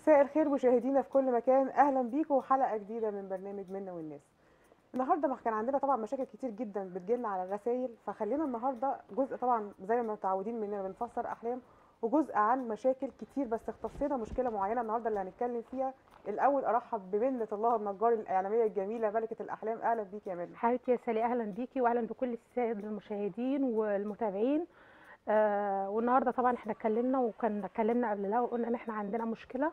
مساء الخير مشاهدينا في كل مكان اهلا بيكم وحلقه جديده من برنامج منا والناس النهارده ما كان عندنا طبعا مشاكل كتير جدا بتجيلنا على الرسائل فخلينا النهارده جزء طبعا زي ما متعودين مننا بنفسر احلام وجزء عن مشاكل كتير بس اختصينا مشكله معينه النهارده اللي هنتكلم فيها الاول ارحب بمنة الله النجار الاعلاميه الجميله ملكه الاحلام اهلا بيك يا منة حبيبتي يا سالي اهلا بيكي واهلا بكل الساده المشاهدين والمتابعين آه والنهارده طبعا احنا اتكلمنا وكان اتكلمنا قبل ده وقلنا ان احنا عندنا مشكله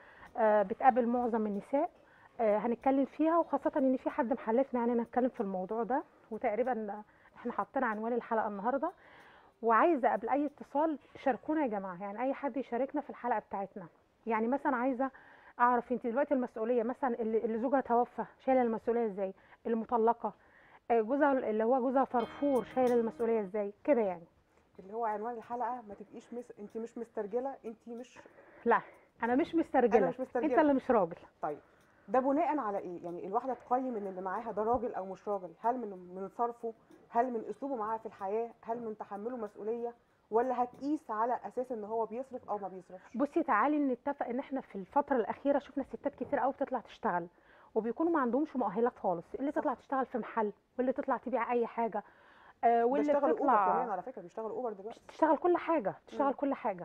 آه بتقابل معظم النساء آه هنتكلم فيها وخاصه ان في حد محلفنا يعني نتكلم في الموضوع ده وتقريبا احنا حاطين عنوان الحلقه النهارده وعايزه قبل اي اتصال شاركونا يا جماعه يعني اي حد يشاركنا في الحلقه بتاعتنا يعني مثلا عايزه اعرف انت دلوقتي المسؤوليه مثلا اللي اللي زوجها توفى شايله المسؤوليه ازاي المطلقه آه، جوزها اللي هو جوزها فرفور شايله المسؤوليه ازاي كده يعني اللي هو عنوان الحلقه ما تبقيش مس... انت مش مسترجله انت مش لا انا مش مسترجله أنا مش مسترجلة. انت اللي مش راجل طيب ده بناء على ايه يعني الواحده تقيم ان اللي معاها ده راجل او مش راجل هل من من صرفه هل من اسلوبه معاها في الحياه هل من تحمله مسؤوليه ولا هتقيس على اساس ان هو بيصرف او ما بيصرفش بصي تعالي نتفق ان احنا في الفتره الاخيره شفنا ستات كتير قوي بتطلع تشتغل وبيكونوا ما عندهمش مؤهلات خالص اللي تطلع تشتغل في محل واللي تطلع تبيع اي حاجه آه واللي بيشتغلوا اوبر كمان بتطلع على فكره بيشتغلوا اوبر دلوقتي تشتغل كل حاجه مم. تشتغل كل حاجه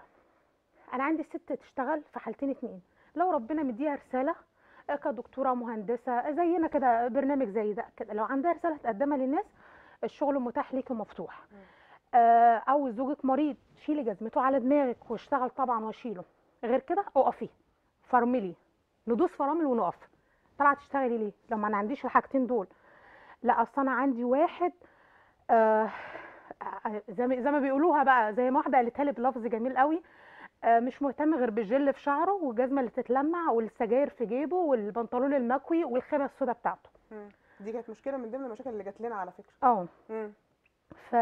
انا عندي ست تشتغل في حالتين اتنين لو ربنا مديها رساله آه، كدكتوره مهندسه زينا كده برنامج زي ده كده لو عندها رساله تقدمها للناس الشغل متاح ليكي ومفتوح مم. آه، او زوجك مريض شيلي جزمته على دماغك واشتغل طبعا واشيله غير كده اقفي فرملي ندوس فرامل ونقف طلعت تشتغلي ليه لو ما انا عنديش الحاجتين دول لا اصل انا عندي واحد آه آه، زي ما زي ما بيقولوها بقى زي ما واحده قالتها لي بلفظ جميل قوي آه مش مهتم غير بالجل في شعره والجزمه اللي تتلمع والسجاير في جيبه والبنطلون المكوي والخيمه السوداء بتاعته مم. دي كانت مشكله من ضمن المشاكل اللي جات لنا على فكره اه مم. ف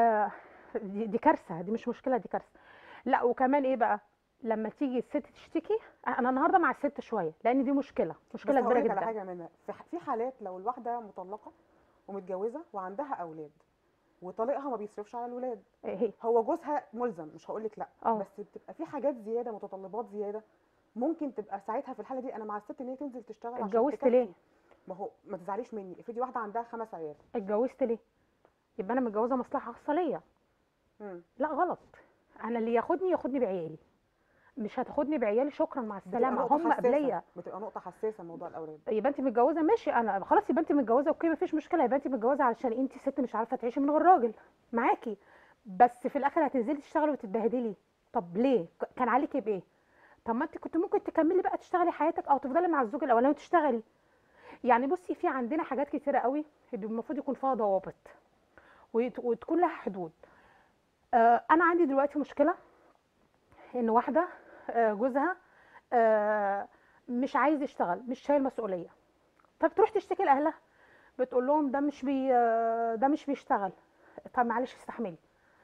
دي, دي كارثه دي مش مشكله دي كارثه لا وكمان ايه بقى لما تيجي الست تشتكي انا النهارده مع الست شويه لان دي مشكله مشكله بس كبيره هقولك على جدا حاجه منها في ح- في حالات لو الواحده مطلقه ومتجوزه وعندها اولاد وطليقها ما بيصرفش على الولاد إيه هي هو جوزها ملزم مش هقول لك لا اه. بس بتبقى في حاجات زياده متطلبات زياده ممكن تبقى ساعتها في الحاله دي انا مع الست ان هي تنزل تشتغل عشان اتجوزت تكفي. ليه؟ ما هو ما تزعليش مني افرضي واحده عندها خمس عيال اتجوزت ليه يبقى انا متجوزه مصلحه خاصه ليا مم. لا غلط انا اللي ياخدني ياخدني بعيالي مش هتاخدني بعيالي شكرا مع بتبقى السلامه نقطة هم حساسة. قبليه بتبقى نقطه حساسه موضوع الاولاد يبقى انت متجوزه ماشي انا خلاص يبقى انت متجوزه اوكي مفيش مشكله يبقى انت متجوزه علشان انت ست مش عارفه تعيشي من غير راجل معاكي بس في الاخر هتنزلي تشتغلي وتتبهدلي طب ليه ك- كان عليكي بايه طب ما انت كنت ممكن تكملي بقى تشتغلي حياتك او تفضلي مع الزوج الاولاني وتشتغلي يعني بصي في عندنا حاجات كتيره قوي المفروض يكون فيها ضوابط ويت- وتكون لها حدود آه انا عندي دلوقتي مشكله ان واحده آه جوزها آه مش عايز يشتغل مش شايل مسؤوليه فبتروح تشتكي لاهلها بتقول لهم ده مش بي آه، ده مش بيشتغل طب معلش استحملي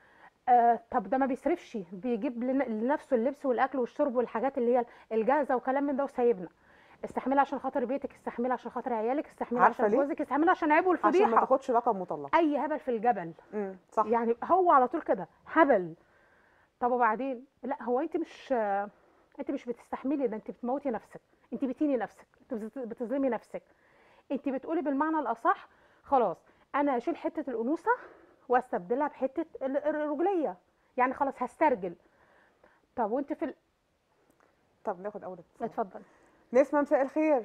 آه طب ده ما بيصرفش بيجيب لن- لنفسه اللبس والاكل والشرب والحاجات اللي هي الجاهزه وكلام من ده وسايبنا استحملي عشان خاطر بيتك استحملي عشان خاطر عيالك استحملي عارفة عشان ليه؟ جوزك استحملي عشان عيب عشان ما والفضيحه تاخدش لقب مطلق اي هبل في الجبل مم. صح يعني هو على طول كده هبل طب وبعدين لا هو انت مش انت مش بتستحملي ده انت بتموتي نفسك انت بتيني نفسك انت بت- بتظلمي نفسك انت بتقولي بالمعنى الاصح خلاص انا هشيل حته الانوثه واستبدلها بحته ال- الرجوليه يعني خلاص هسترجل طب وانت في ال... طب ناخد اول اتصال اتفضل نسمه مساء الخير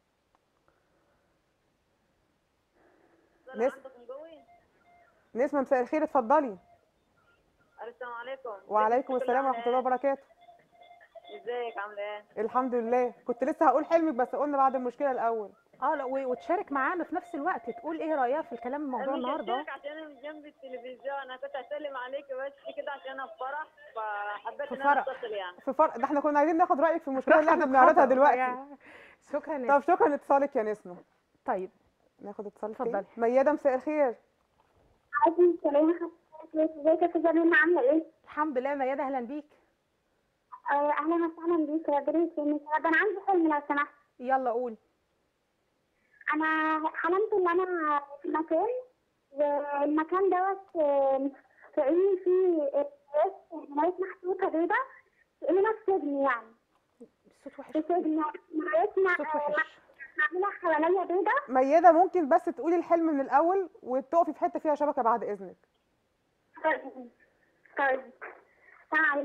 ناس- عندكم قوي نسمه مساء الخير اتفضلي السلام عليكم وعليكم ازيك السلام ورحمه الله وبركاته ازيك عامله ايه الحمد لله كنت لسه هقول حلمك بس قلنا بعد المشكله الاول اه لا و- وتشارك معانا في نفس الوقت تقول ايه رايها في الكلام الموضوع انا النهارده مش عشان انا من جنب التلفزيون انا كنت اسلم عليك بس كده عشان انا في فرح فحبيت في ان انا فرح. اتصل يعني في فرق ده احنا كنا عايزين ناخد رايك في المشكله اللي احنا بنعرضها دلوقتي يا- شكرا يا طب شكرا لاتصالك يا نسمه طيب ناخد اتصال اتفضلي. تاني ميادة مساء الخير عادي السلام ازيك يا استاذه منى عامله ايه؟ الحمد لله ميادة اهلا بيك آه، اهلا وسهلا بيك ربنا يكرمك ده انا عندي حلم لو سمحت يلا قول انا حلمت ان انا في مكان والمكان دوت آه، كأني في ناس ناس محطوطه بيضه كأننا في سجن يعني الصوت وحش في سجن مريتنا الصوت وحش معمولة حواليا بيضة ميادة ممكن بس تقولي الحلم من الأول وتقفي في حتة فيها شبكة بعد إذنك طيب طيب السلام عليكم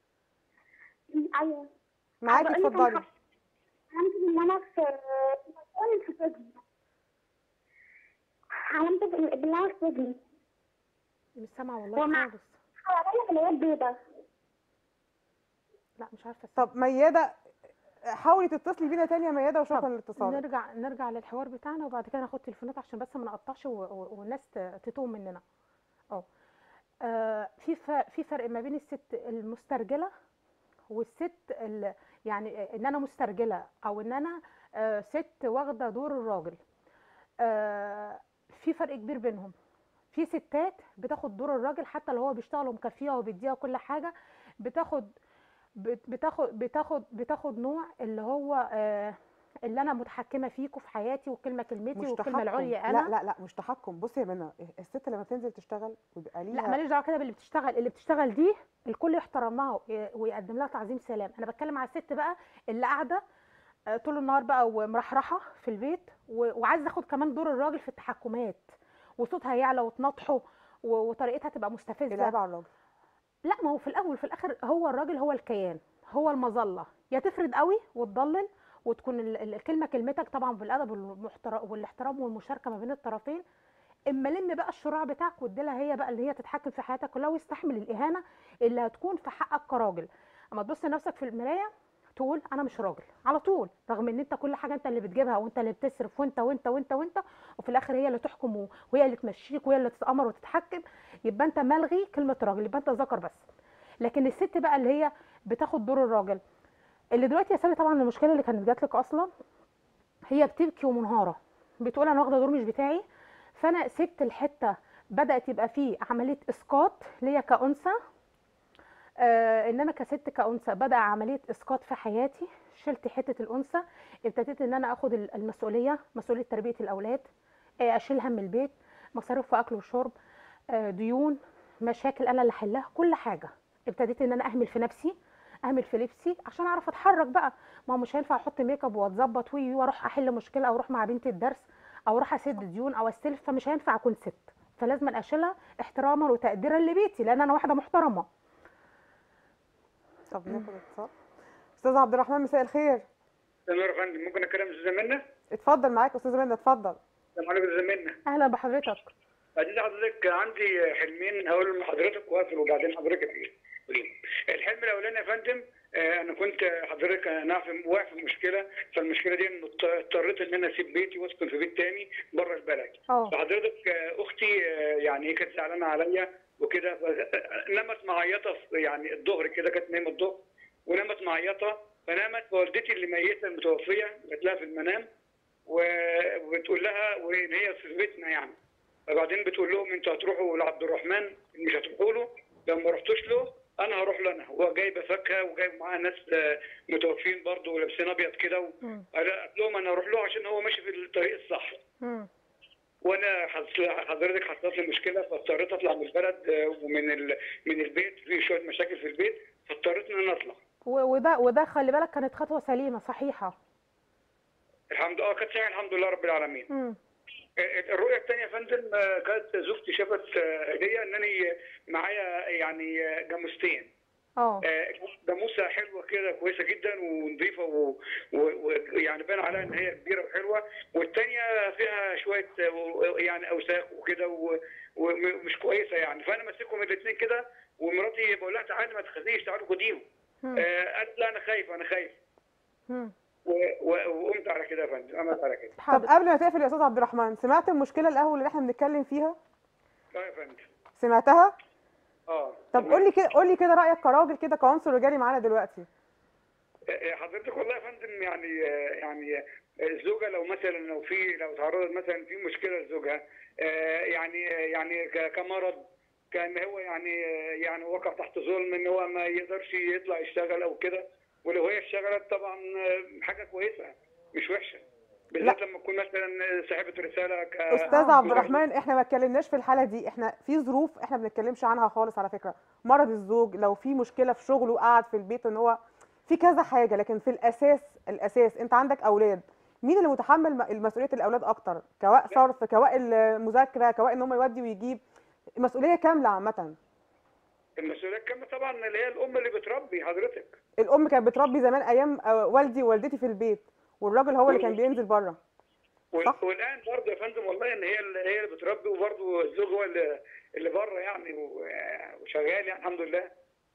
أيوه معاكي بقول لك اتفضلي أنا حلمت إن أنا في في في سجن حلمت بال- بالله في سجن مش سامعه والله ومع- خالص حواليا بليات بيضة لا مش عارفه أسمع. طب ميادة حاولي تتصلي بينا تاني يا ميادة وشكرا طب للاتصال نرجع نرجع للحوار بتاعنا وبعد كده ناخد تليفونات عشان بس ما نقطعش و- و- والناس ت- تتوه مننا اه آه، في ف- في فرق ما بين الست المسترجله والست ال- يعني ان انا مسترجله او ان انا آه، ست واخده دور الراجل آه، في فرق كبير بينهم في ستات بتاخد دور الراجل حتى لو هو بيشتغل ومكفيها وبيديها كل حاجه بتاخد بت- بتاخد بتاخد بتاخد نوع اللي هو آه، اللي انا متحكمه فيكوا في حياتي والكلمه كلمتي مش والكلمه تحكم العليا انا لا لا لا مش تحكم بصي يا منى الست لما بتنزل تشتغل ويبقى ليها لا ماليش دعوه كده باللي بتشتغل اللي بتشتغل دي الكل يحترمها وي- ويقدم لها تعظيم سلام انا بتكلم على الست بقى اللي قاعده آه، طول النهار بقى ومرحرحه في البيت و- وعايزه اخد كمان دور الراجل في التحكمات وصوتها يعلى وتنطحه و- وطريقتها تبقى مستفزه العيب على الراجل لا ما هو في الاول وفي الاخر هو الراجل هو الكيان هو المظله يا تفرد قوي وتضلل وتكون ال- ال- الكلمه كلمتك طبعا بالادب والمحتر- والاحترام والمشاركه ما بين الطرفين اما لم بقى الشراع بتاعك واديلها هي بقى اللي هي تتحكم في حياتك كلها ويستحمل الاهانه اللي هتكون في حقك كراجل اما تبص لنفسك في المرايه تقول انا مش راجل على طول رغم ان انت كل حاجه انت اللي بتجيبها وانت اللي بتصرف وانت وانت وانت وانت وفي الاخر هي اللي تحكم و- وهي اللي تمشيك وهي اللي تتامر وتتحكم يبقى انت ملغي كلمه راجل يبقى انت ذكر بس لكن الست بقى اللي هي بتاخد دور الراجل اللي دلوقتي يا سامي طبعا المشكله اللي كانت جات لك اصلا هي بتبكي ومنهاره بتقول انا واخده دور مش بتاعي فانا سبت الحته بدات يبقى فيه عمليه اسقاط ليا كانثى آه ان انا كست كانثى بدا عمليه اسقاط في حياتي شلت حته الانثى ابتديت ان انا اخد ال- المسؤوليه مسؤوليه تربيه الاولاد آه اشيل هم البيت مصاريف واكل وشرب آه ديون مشاكل انا اللي احلها كل حاجه ابتديت ان انا اهمل في نفسي اهمل في لبسي عشان اعرف اتحرك بقى ما هو مش هينفع احط ميك اب واتظبط وي واروح احل مشكله او اروح مع بنتي الدرس او اروح اسد ديون او استلف فمش هينفع اكون ست فلازم اشيلها احتراما وتقديرا لبيتي لان انا واحده محترمه طب ناخد اتصال استاذ عبد الرحمن مساء الخير تمام يا فندم ممكن اكلم استاذه منى؟ اتفضل معاك استاذ منى اتفضل السلام عليكم استاذه منى اهلا بحضرتك عزيزي حضرتك عندي حلمين هقول لحضرتك واقفل وبعدين حضرتك قولي الحلم الاولاني يا فندم آه، انا كنت حضرتك انا في- واقع في مشكله فالمشكله دي إن اضط- اضطريت ان انا اسيب بيتي واسكن في بيت تاني بره البلد اه فحضرتك آه، اختي آه، يعني هي كانت زعلانه عليا وكده ف- نمت معيطه في- يعني الظهر كده كانت نايمه الظهر ونمت معيطه فنامت فوالدتي اللي ميته المتوفيه جات لها في المنام و- وبتقول لها وان هي في بيتنا يعني فبعدين بتقول لهم انتوا هتروحوا لعبد الرحمن مش هتروحوا له لو ما رحتوش له انا هروح له انا هو جايبه فاكهه وجايب معاه ناس آه، متوفين برضه ولابسين ابيض كده و- مم. قالت لهم انا هروح له عشان هو ماشي في الطريق الصح مم. وانا حصل- حضرتك حصلت لي مشكله فاضطريت اطلع من البلد آه، ومن ال... من البيت في شويه مشاكل في البيت فاضطريت ان انا اطلع و- وده وده خلي بالك كانت خطوه سليمه صحيحه الحمد لله كانت صحيح الحمد لله رب العالمين مم. آه، الرؤيه الثانيه يا فندم آه، كانت زوجتي شافت آه، هديه ان انا معايا يعني آه، جاموستين اه آه، جاموسه حلوه كده كويسه جدا ونظيفه ويعني باين عليها ان هي كبيره وحلوه والثانيه فيها شويه آه، و- يعني اوساخ وكده و- ومش كويسه يعني فانا ماسكهم الاثنين كده ومراتي بقول لها تعالي ما تخافيش تعالي خديهم مم. آه، قالت لا انا خايف انا خايف مم. و- و- وقمت على كده يا فندم قمت على كده طب حاضر قبل ما تقفل يا استاذ عبد الرحمن سمعت المشكله الاول اللي احنا بنتكلم فيها اه يا فندم سمعتها اه طب قول لي كده قول لي كده رايك كراجل كده كعنصر رجالي معانا دلوقتي آه، حضرتك والله يا فندم يعني آه، يعني آه، الزوجه لو مثلا لو في لو تعرضت مثلا في مشكله لزوجها آه، يعني آه، يعني ك- كمرض كان هو يعني آه، يعني وقع تحت ظلم ان هو ما يقدرش يطلع يشتغل او كده ولو هي اشتغلت طبعا آه، حاجه كويسه مش وحشه بالذات لما تكون مثلا صاحبه رساله ك استاذ عبد الرحمن احنا ما اتكلمناش في الحاله دي احنا في ظروف احنا ما بنتكلمش عنها خالص على فكره مرض الزوج لو في مشكله في شغله قاعد في البيت ان هو في كذا حاجه لكن في الاساس الاساس انت عندك اولاد مين اللي متحمل م- المسؤوليه الاولاد اكتر كواء صرف كواء المذاكره كواء ان هم يودي ويجيب مسؤوليه كامله عامه المسؤوليه كامله طبعا اللي هي الام اللي بتربي حضرتك الام كانت بتربي زمان ايام آه، والدي ووالدتي في البيت والراجل هو اللي كان بينزل بره وال- صح. والان برضه يا فندم والله ان هي اللي هي اللي بتربي وبرضه الزوج هو اللي اللي بره يعني و- وشغال يعني الحمد لله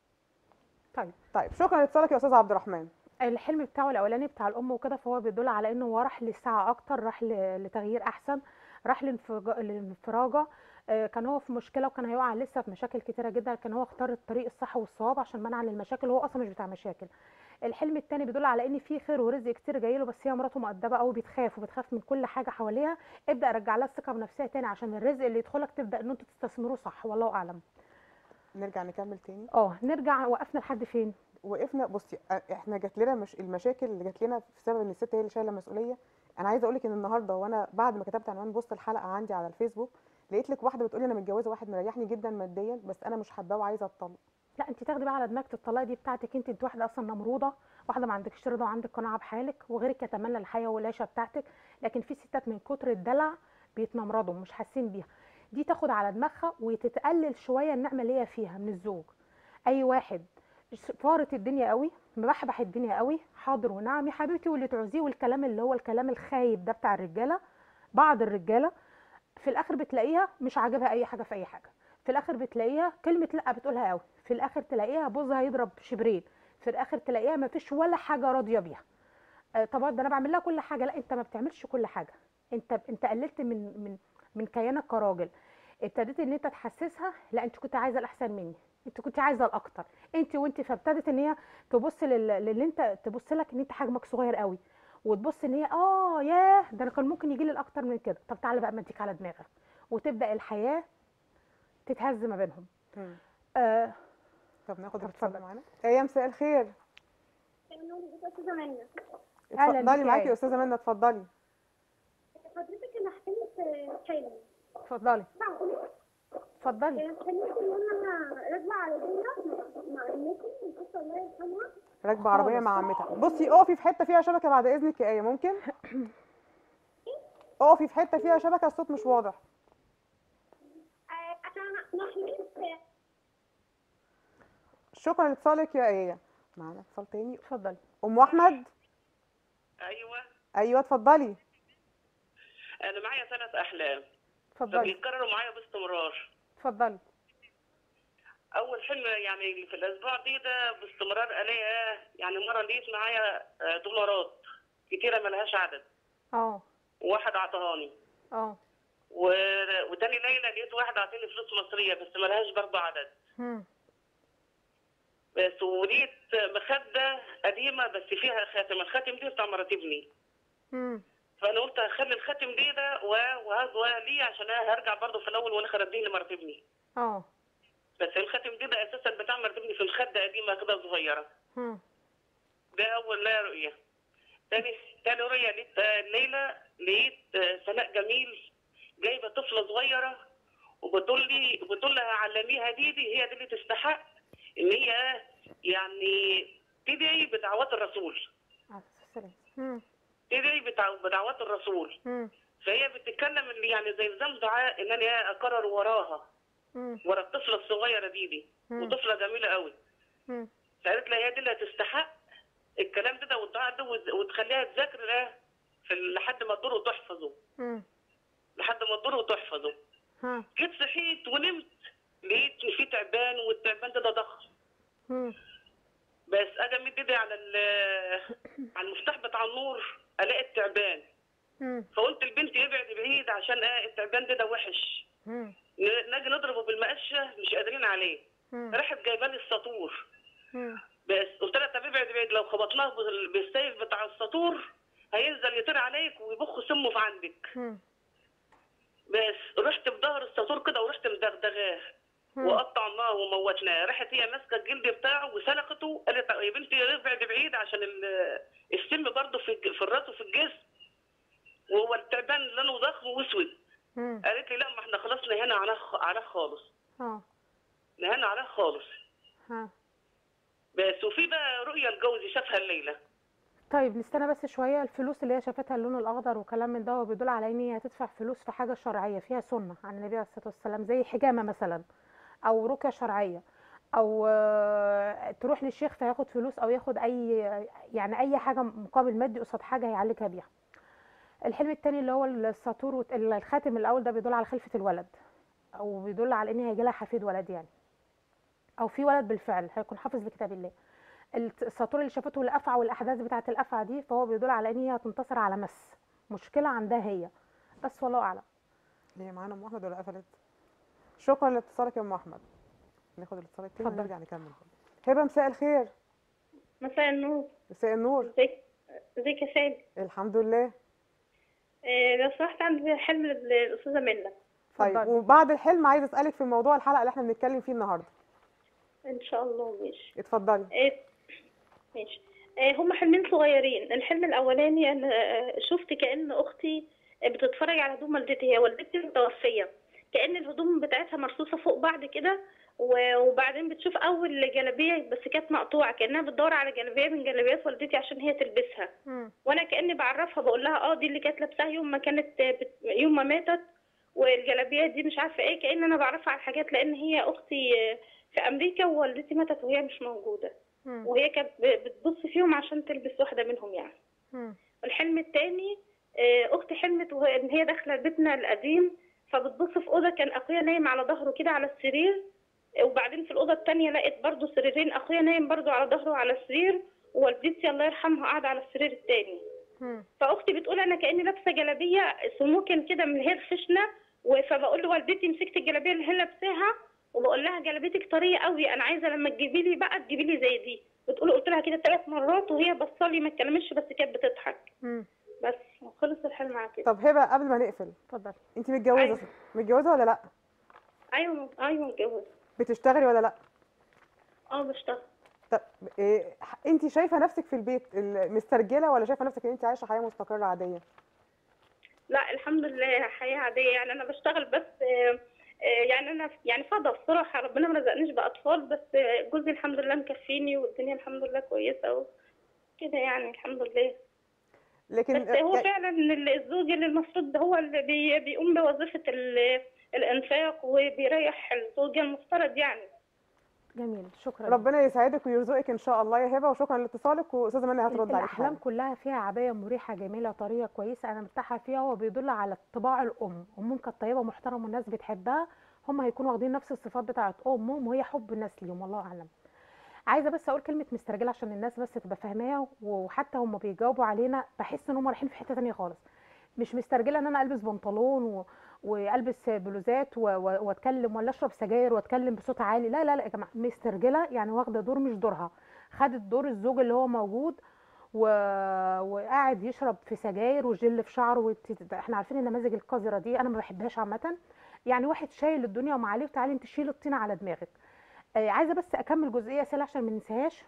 طيب طيب شكرا لاتصالك يا استاذ عبد الرحمن الحلم بتاعه الاولاني بتاع الام وكده فهو بيدل على انه هو راح لسعه اكتر راح ل- لتغيير احسن راح لانفج- لانفراجه آه، كان هو في مشكله وكان هيقع لسه في مشاكل كتيره جدا لكن هو اختار الطريق الصح والصواب عشان منع للمشاكل وهو اصلا مش بتاع مشاكل الحلم التاني بيدل على ان في خير ورزق كتير جاي له بس هي مراته مؤدبه قوي بتخاف وبتخاف من كل حاجه حواليها ابدا رجع لها الثقه بنفسها تاني عشان الرزق اللي يدخلك تبدا ان انتوا تستثمروه صح والله اعلم نرجع نكمل تاني اه نرجع وقفنا لحد فين وقفنا بصي أ- احنا جات لنا مش المشاكل اللي جات لنا بسبب ان الست هي اللي شايله المسؤوليه انا عايزه اقول لك ان النهارده وانا بعد ما كتبت عنوان بوست الحلقه عندي على الفيسبوك لقيت لك واحده بتقولي انا متجوزه واحد مريحني جدا ماديا بس انا مش حباه وعايزه اتطلق لا انت تاخدي بقى على دماغك الطلاق دي بتاعتك انت انت واحده اصلا نمروضه واحده ما عندكش رضا وعندك قناعه بحالك وغيرك يتمنى الحياه والعيشه بتاعتك لكن في ستات من كتر الدلع بيتنمرضوا مش حاسين بيها دي تاخد على دماغها وتتقلل شويه النعمه اللي هي فيها من الزوج اي واحد فارت الدنيا قوي مبحبح الدنيا قوي حاضر ونعم يا حبيبتي واللي تعوزيه والكلام اللي هو الكلام الخايب ده بتاع الرجاله بعض الرجاله في الاخر بتلاقيها مش عاجبها اي حاجه في اي حاجه في الاخر بتلاقيها كلمه لا بتقولها قوي في الاخر تلاقيها بوزها يضرب شبرين في الاخر تلاقيها ما فيش ولا حاجه راضيه بيها آه، طب ده انا بعمل لها كل حاجه لا انت ما بتعملش كل حاجه انت انت قللت من من من كيانك كراجل ابتديت ان انت تحسسها لا انت كنت عايزه الاحسن مني انت كنت عايزه الاكتر انت وانت فابتدت ان هي تبص لل- للي انت تبص لك ان انت حجمك صغير قوي وتبص ان هي اه ياه ده انا كان ممكن يجي لي الاكتر من كده طب تعالى بقى مديك على دماغك وتبدا الحياه تتهز ما بينهم مم. آه طب ناخد طب اتصال اتفضل. معانا ايه يا مساء الخير استاذه منى أهلاً اتفضلي بيكي معاكي يا يا استاذه منى اتفضلي حضرتك انا حلمت حلم اتفضلي اتفضلي حلمت ان انا راكبه عربيه مع عمتي القصه الله يرحمها راكبه عربيه خالص. مع عمتها بصي اقفي في حته فيها شبكه بعد اذنك يا ايه ممكن اقفي في حته فيها شبكه الصوت مش واضح آه، انا انا حلمت شكرا لاتصالك يا ايه معانا اتصال تاني اتفضلي ام احمد ايوه ايوه اتفضلي انا معايا ثلاث احلام اتفضلي فبيتكرروا معايا باستمرار اتفضلي اول حلم يعني في الاسبوع دي ده باستمرار الاقي يعني مره لقيت معايا آه، دولارات كتيره ملهاش عدد اه وواحد اعطاني اه و- وتاني ليله لقيت واحد اعطاني فلوس مصريه بس ملهاش برضه عدد هم. بس ولقيت مخده قديمه بس فيها خاتم الخاتم دي بتاع مرات ابني هم. فانا قلت هخلي الخاتم دي ده و- وهذا لي عشان أنا هرجع برضه في الاول وانا خرديه لمرات ابني اه بس الخاتم دي ده اساسا بتاع مرات ابني في مخده قديمه كده صغيره هم. ده اول لا رؤيه تاني تاني رؤيه لقيت آه، الليله لقيت آه، سناء جميل جايبه طفله صغيره وبتقول لي بتقول لها علميها دي دي هي دي اللي تستحق ان هي يعني تدعي بدعوات الرسول على السلام هم. تدعي بدع- بدعوات الرسول هم. فهي بتتكلم اللي يعني زي نظام دعاء ان انا اكرر وراها هم. ورا الطفله الصغيره دي دي مم. وطفله جميله قوي هم. فقالت لها هي دي اللي هتستحق الكلام ده, ده والدعاء ده وت- وتخليها تذاكر ده في ال- لحد ما تدور وتحفظه هم. لحد ما تدور وتحفظه ها. جيت صحيت ونمت لقيت ان في تعبان والتعبان ده, ده ضخم هم. بس اجي امد ايدي على ال- على المفتاح بتاع النور الاقي التعبان هم. فقلت لبنتي ابعد بعيد عشان آه التعبان ده, ده وحش هم. ن- نجي نضربه بالمقشه مش قادرين عليه هم. راحت جايبه لي الساطور هم. بس قلت لها طب ابعد بعيد لو خبطناه بال- بالسيف بتاع الساطور هينزل يطير عليك ويبخ سمه في عندك هم. بس رحت بظهر الساطور كده ورحت مدغدغاه هم. وقطعناه وموتناه راحت هي ماسكه الجلد بتاعه وسلخته قالت يا بنتي ابعد بعيد عشان ال- السم برضه في الج- في الراس وفي الجسم وهو التعبان لونه ضخم واسود هم. قالت لي لا ما احنا خلاص نهينا عليه عليه خالص اه نهينا عليه خالص ها بس وفي بقى رؤيه لجوزي شافها الليله طيب نستنى بس شويه الفلوس اللي هي شافتها اللون الاخضر وكلام من ده هو بيدل على ان هي هتدفع فلوس في حاجه شرعيه فيها سنه عن النبي عليه الصلاه والسلام زي حجامه مثلا او رقيه شرعيه او آه، تروح للشيخ فياخد فلوس او ياخد اي يعني اي حاجه مقابل مادي قصاد حاجه هيعالجها بيها الحلم التاني اللي هو الساطور وت- الخاتم الاول ده بيدل على خلفه الولد او بيدل على ان هيجي لها حفيد ولد يعني او في ولد بالفعل هيكون حافظ لكتاب الله الساطور اللي شافته الافعى والاحداث بتاعه الافعى دي فهو بيدل على ان هي هتنتصر على مس مشكله عندها هي بس والله اعلم هي معانا ام احمد ولا قفلت شكرا لاتصالك يا ام احمد ناخد الاتصال التاني اتفضل. ونرجع نكمل هبه مساء الخير مساء النور مساء النور ازيك ازيك يا سامي الحمد لله آه، لو سمحت عندي حلم للاستاذه منى طيب اتفضلي. وبعد الحلم عايزه اسالك في موضوع الحلقه اللي احنا بنتكلم فيه النهارده ان شاء الله ماشي اتفضلي آه، ماشي آه، هما حلمين صغيرين الحلم الاولاني انا آه، شفت كأن اختي بتتفرج على هدوم والدتي هي والدتي متوفيه كأن الهدوم بتاعتها مرصوصه فوق بعض كده و- وبعدين بتشوف اول جلابيه بس كانت مقطوعه كانها بتدور على جلابيه من جلابيات والدتي عشان هي تلبسها وانا كاني بعرفها بقول لها اه دي اللي كانت لابساها يوم ما كانت بت... يوم ما ماتت والجلابيه دي مش عارفه ايه كأن انا بعرفها على الحاجات لان هي اختي آه، في امريكا ووالدتي ماتت وهي مش موجوده مم. وهي كانت ب- بتبص فيهم عشان تلبس واحده منهم يعني مم. الحلم التاني آه، اختي حلمت وهي ان هي داخله بيتنا القديم فبتبص في اوضه كان اخويا نايم على ظهره كده على السرير آه، وبعدين في الاوضه التانيه لقيت برضو سريرين اخويا نايم برضو على ظهره على السرير ووالدتي الله يرحمها قاعده على السرير التاني مم. فاختي بتقول انا كاني لابسه جلابيه سموكن كده من هي الخشنه و- فبقول لوالدتي مسكت الجلابيه اللي هي لابساها وبقول لها جلابيتك طريه قوي انا عايزه لما تجيبي لي بقى تجيبي لي زي دي بتقول قلت لها كده ثلاث مرات وهي بصلي ما اتكلمتش بس كانت بتضحك مم. بس خلص الحلم على كده طب هبه قبل ما نقفل اتفضل انت متجوزه أيوة. متجوزه ولا لا ايوه ايوه متجوزه بتشتغلي ولا لا اه بشتغل طب إيه انت شايفه نفسك في البيت ال- مسترجله ولا شايفه نفسك ان انت عايشه حياه مستقره عاديه لا الحمد لله حياه عاديه يعني انا بشتغل بس آه، آه، يعني انا يعني فاضيه بصراحه ربنا ما رزقنيش باطفال بس آه، جوزي الحمد لله مكفيني والدنيا الحمد لله كويسه و- كده يعني الحمد لله لكن بس هو يعني- فعلا ال- الزوج اللي المفروض هو اللي بي بيقوم بوظيفة ال- الإنفاق وبيريح الزوجة المفترض يعني جميل شكرا ربنا يسعدك ويرزقك ان شاء الله يا هبه وشكرا لاتصالك واستاذه منى هترد عليك الاحلام حالا. كلها فيها عبايه مريحه جميله طريه كويسه انا مرتاحه فيها هو بيدل على طباع الام امهم كانت طيبه محترمه والناس بتحبها هم هيكونوا واخدين نفس الصفات بتاعه امهم وهي حب الناس ليهم والله اعلم عايزه بس اقول كلمه مسترجله عشان الناس بس تبقى فاهماها وحتى هم بيجاوبوا علينا بحس ان هم رايحين في حته تانية خالص مش مسترجله ان انا البس بنطلون و... والبس بلوزات و... و... واتكلم ولا اشرب سجاير واتكلم بصوت عالي لا لا لا يا جماعه مسترجله يعني واخده دور مش دورها خدت دور الزوج اللي هو موجود و... وقاعد يشرب في سجاير وجل في شعره وت... احنا عارفين النماذج القذره دي انا ما بحبهاش عامه يعني واحد شايل الدنيا ومعاليه وتعالي انت شيل الطينه على دماغك آه عايزه بس اكمل جزئيه سهله عشان ما ننساهاش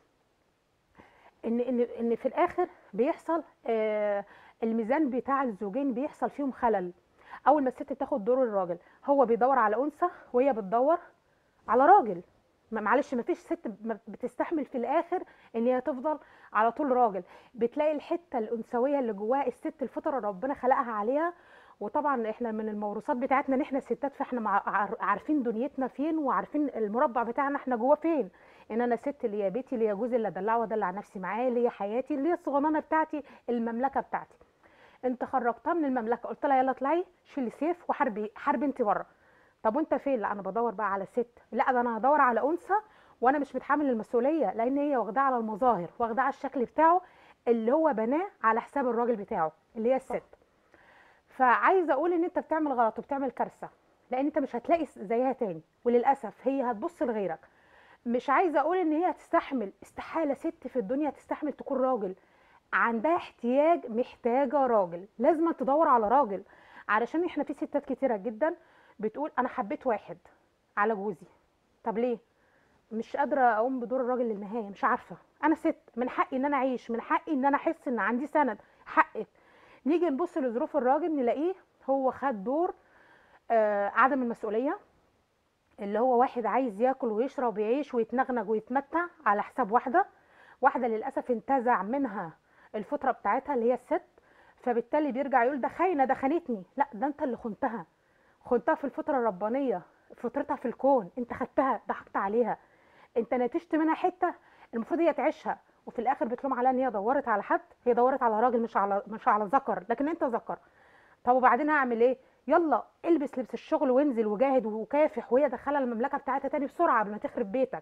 ان ان ان في الاخر بيحصل آه الميزان بتاع الزوجين بيحصل فيهم خلل اول ما الست تاخد دور الراجل هو بيدور على انثى وهي بتدور على راجل ما- معلش ما فيش ست ب- بتستحمل في الاخر ان هي تفضل على طول راجل بتلاقي الحته الانثويه اللي جواها الست الفطره ربنا خلقها عليها وطبعا احنا من الموروثات بتاعتنا ان احنا ستات فاحنا مع عار- عارفين دنيتنا فين وعارفين المربع بتاعنا احنا جواه فين ان انا ست اللي هي بيتي اللي هي جوزي اللي ادلعه وادلع نفسي معاه اللي هي حياتي اللي هي الصغننه بتاعتي المملكه بتاعتي انت خرجتها من المملكه قلت لها يلا اطلعي شيلي سيف وحاربي حاربي انت بره طب وانت فين لا انا بدور بقى على ست لا ده انا هدور على انثى وانا مش متحمل المسؤوليه لان هي واخداه على المظاهر واخداه على الشكل بتاعه اللي هو بناه على حساب الراجل بتاعه اللي هي الست فعايزه اقول ان انت بتعمل غلط وبتعمل كارثه لان انت مش هتلاقي زيها تاني وللاسف هي هتبص لغيرك مش عايزه اقول ان هي هتستحمل استحاله ست في الدنيا تستحمل تكون راجل عندها احتياج محتاجه راجل لازم تدور على راجل علشان احنا في ستات كتيره جدا بتقول انا حبيت واحد على جوزي طب ليه مش قادره اقوم بدور الراجل للنهايه مش عارفه انا ست من حقي ان انا اعيش من حقي ان انا احس ان عندي سند حقك نيجي نبص لظروف الراجل نلاقيه هو خد دور آه عدم المسؤوليه اللي هو واحد عايز ياكل ويشرب ويعيش ويتنغنغ ويتمتع على حساب واحده واحده للاسف انتزع منها الفطره بتاعتها اللي هي الست فبالتالي بيرجع يقول ده خاينه ده خانتني لا ده انت اللي خنتها خنتها في الفطره الربانيه فطرتها في الكون انت خدتها ضحكت عليها انت نتجت منها حته المفروض هي تعيشها وفي الاخر بتلوم عليها ان هي دورت على حد هي دورت على راجل مش على مش على ذكر لكن انت ذكر طب وبعدين هعمل ايه يلا البس لبس الشغل وانزل وجاهد وكافح وهي دخلها المملكه بتاعتها تاني بسرعه قبل ما تخرب بيتك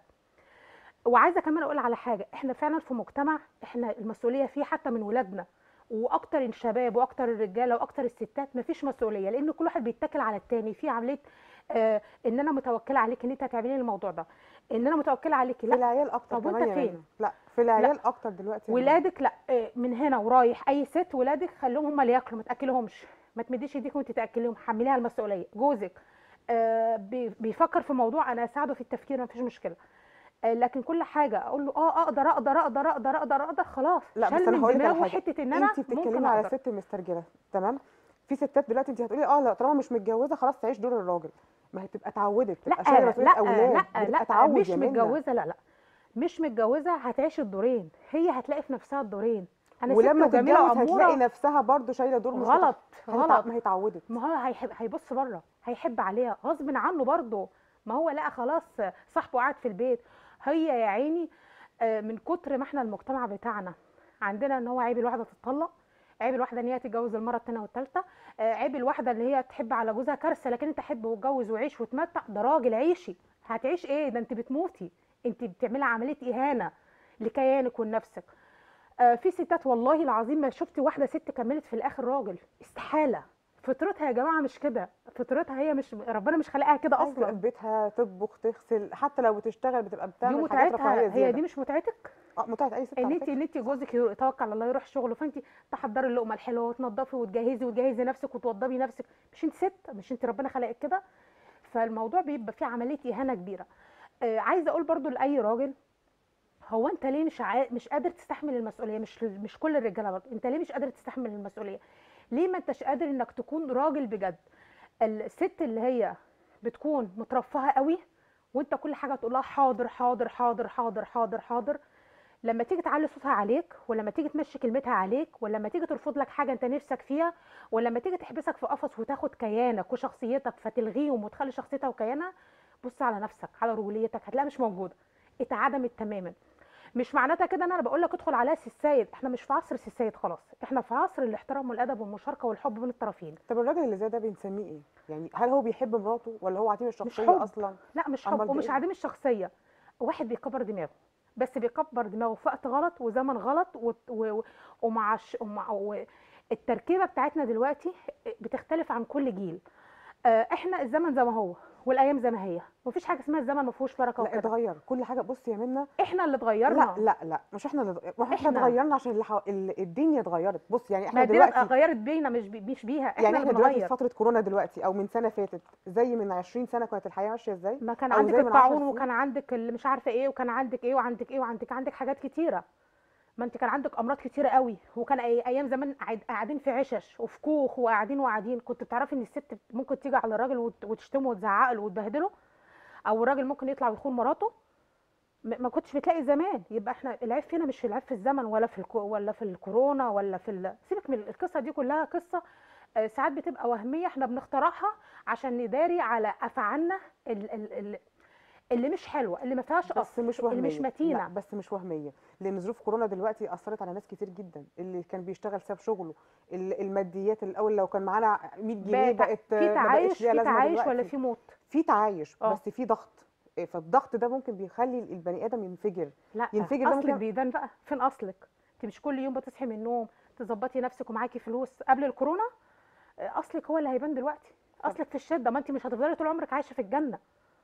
وعايزه كمان اقول على حاجه احنا فعلا في مجتمع احنا المسؤوليه فيه حتى من ولادنا واكتر الشباب واكتر الرجاله واكتر الستات مفيش مسؤوليه لان كل واحد بيتكل على التاني في عمليه آه ان انا متوكله عليك ان انت هتعملي لي الموضوع ده ان انا متوكله عليكي في لا العيال اكتر طب وانت كمان يا فين؟ منى. لا في العيال اكتر دلوقتي يا منى. ولادك لا آه، من هنا ورايح اي ست ولادك خليهم هم اللي ياكلوا ما تاكلهمش ما تمديش ايديك وانت تاكليهم حمليها المسؤوليه جوزك آه، بي- بيفكر في موضوع انا اساعده في التفكير ما فيش مشكله آه، لكن كل حاجه اقول له اه اقدر اقدر اقدر اقدر اقدر اقدر خلاص لا بس شال انا من هقول لك على دماغه حاجه حته ان انا انت ممكن بتتكلمي على اقدر ست مسترجله تمام في ستات دلوقتي انت هتقولي اه لا طالما مش متجوزه خلاص تعيش دور الراجل ما هي تبقى اتعودت تبقى شايله لا مسؤوليه لا اولاد لا بتبقى لا تعود مش يا منى. متجوزه لا لا مش متجوزه هتعيش الدورين هي هتلاقي في نفسها الدورين انا ولما ست وجميله تتجوز هتلاقي واموره نفسها برضو شايله دور مش غلط هتتع- غلط ما هي اتعودت ما هو هيحب هيبص بره هيحب عليها غصب عنه برضه ما هو لقى خلاص صاحبه قاعد في البيت هي يا عيني آه، من كتر ما احنا المجتمع بتاعنا عندنا ان هو عيب الواحده تتطلق عيب الواحده ان هي تتجوز المره الثانيه والثالثه عيب الواحده اللي هي تحب على جوزها كارثه لكن انت حب واتجوز وعيش وتمتع ده راجل عيشي هتعيش ايه ده انت بتموتي انت بتعملي عمليه اهانه لكيانك ولنفسك آه، في ستات والله العظيم ما شفت واحده ست كملت في الاخر راجل استحاله فطرتها يا جماعه مش كده فطرتها هي مش ربنا مش خلقها كده عايزة تبقى اصلا في بيتها تطبخ تغسل حتى لو بتشتغل بتبقى دي بتعمل حاجات رفاهيه متعتها هي زياده دي مش متعتك اه متعه اي ست ان على انت فكرة. ان انت جوزك يتوكل على الله يروح شغله فانت تحضري اللقمه الحلوه وتنضفي وتجهزي وتجهزي نفسك وتوضبي نفسك مش انت ست مش انت ربنا خلقك كده فالموضوع بيبقى فيه عمليه اهانه كبيره آه عايزه اقول برضو لاي راجل هو انت ليه مش عا... مش قادر تستحمل المسؤوليه مش مش كل الرجاله برضو انت ليه مش قادر تستحمل المسؤوليه ليه ما انتش قادر انك تكون راجل بجد الست اللي هي بتكون مترفهه قوي وانت كل حاجه تقول لها حاضر حاضر حاضر حاضر حاضر حاضر لما تيجي تعلي صوتها عليك ولما تيجي تمشي كلمتها عليك ولما تيجي ترفض لك حاجه انت نفسك فيها ولما تيجي تحبسك في قفص وتاخد كيانك وشخصيتك فتلغيهم وتخلي شخصيتها وكيانها بص على نفسك على رجوليتك هتلاقيها مش موجوده اتعدمت تماما مش معناتها كده ان انا بقول لك ادخل عليها سي السيد احنا مش في عصر سي السيد خلاص احنا في عصر الاحترام والادب والمشاركه والحب بين الطرفين طب الراجل اللي زي ده بنسميه ايه يعني هل هو بيحب مراته ولا هو عديم الشخصيه حب. اصلا لا مش أمال حب ومش بإيه؟ عديم الشخصيه واحد بيكبر دماغه بس بيكبر دماغه في وقت غلط وزمن غلط و... و... ومع ش... ومع و... التركيبه بتاعتنا دلوقتي بتختلف عن كل جيل آه، احنا الزمن زي ما هو والايام زي ما هي مفيش حاجه اسمها الزمن ما فيهوش بركه لا وكده اتغير كل حاجه بصي يا منى احنا اللي اتغيرنا لا لا لا مش احنا اللي ما احنا إحنا. اتغيرنا عشان اللي حو... ال- الدنيا اتغيرت بص يعني ما احنا الدنيا دلوقتي غيرت بينا مش بي... مش بيها احنا يعني اللي احنا دلوقتي في بنغير فتره كورونا دلوقتي او من سنه فاتت زي من 20 سنه كانت الحياه ماشيه ازاي ما كان أو عندك زي من عشر الطاعون سنين. وكان عندك اللي مش عارفه ايه وكان عندك ايه وعندك ايه وعندك عندك حاجات كتيره ما انت كان عندك امراض كتيره قوي وكان أي ايام زمان قاعد- قاعدين في عشش وفي كوخ وقاعدين وقاعدين كنت بتعرفي ان الست ممكن تيجي على الراجل وت- وتشتمه وتزعق له وتبهدله او الراجل ممكن يطلع ويخون مراته م- ما كنتش بتلاقي زمان يبقى احنا العيب فينا مش في العيب في الزمن ولا في الكو ولا في الكورونا ولا في ال... سيبك من القصه دي كلها قصه آه، ساعات بتبقى وهميه احنا بنخترعها عشان نداري على افعالنا ال... ال... ال... اللي مش حلوه اللي ما فيهاش بس اصل مش اللي وهميه مش متينه لا بس مش وهميه لان ظروف كورونا دلوقتي اثرت على ناس كتير جدا اللي كان بيشتغل ساب شغله ال- الماديات الاول لو كان معانا 100 جنيه بقى بقت في ما تعايش بقتش ليها في لازمه تعايش ولا دلوقتي. في موت في تعايش اه. بس في ضغط إيه، فالضغط ده ممكن بيخلي البني ادم ينفجر لا ينفجر ده اصلك ممكن- بيبان بقى فين اصلك انت مش كل يوم بتصحي من النوم تظبطي نفسك ومعاكي فلوس قبل الكورونا آه، اصلك هو اللي هيبان دلوقتي اصلك في الشده ما انت مش هتفضلي طول عمرك عايشه في الجنه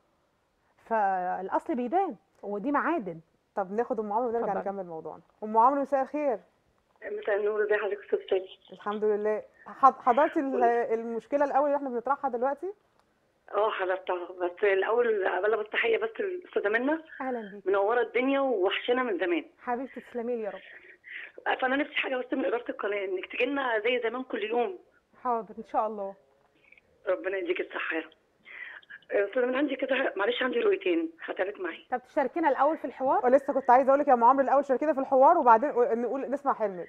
فالاصل بيبان ودي معادن طب ناخد ام عمرو ونرجع اتفضلي. نكمل موضوعنا ام عمرو مساء الخير مساء النور ازي حضرتك استاذ سامي الحمد لله حض- حضرتي ال- المشكله الاول اللي احنا بنطرحها دلوقتي اه حضرتها بس الاول ابلغ التحيه بس للاستاذه منى اهلا بيك منوره الدنيا ووحشنا من زمان حبيبتي تسلمي لي يا رب فانا نفسي حاجه بس من اداره القناه انك تجي لنا زي زمان كل يوم حاضر ان شاء الله ربنا يديك الصحه يا رب. استاذه من عندي كده معلش عندي رؤيتين هتعرف معي طب تشاركينا الاول في الحوار ولسه كنت عايزه اقول لك يا ام عمرو الاول شاركينا في الحوار وبعدين نقول نسمع حلمك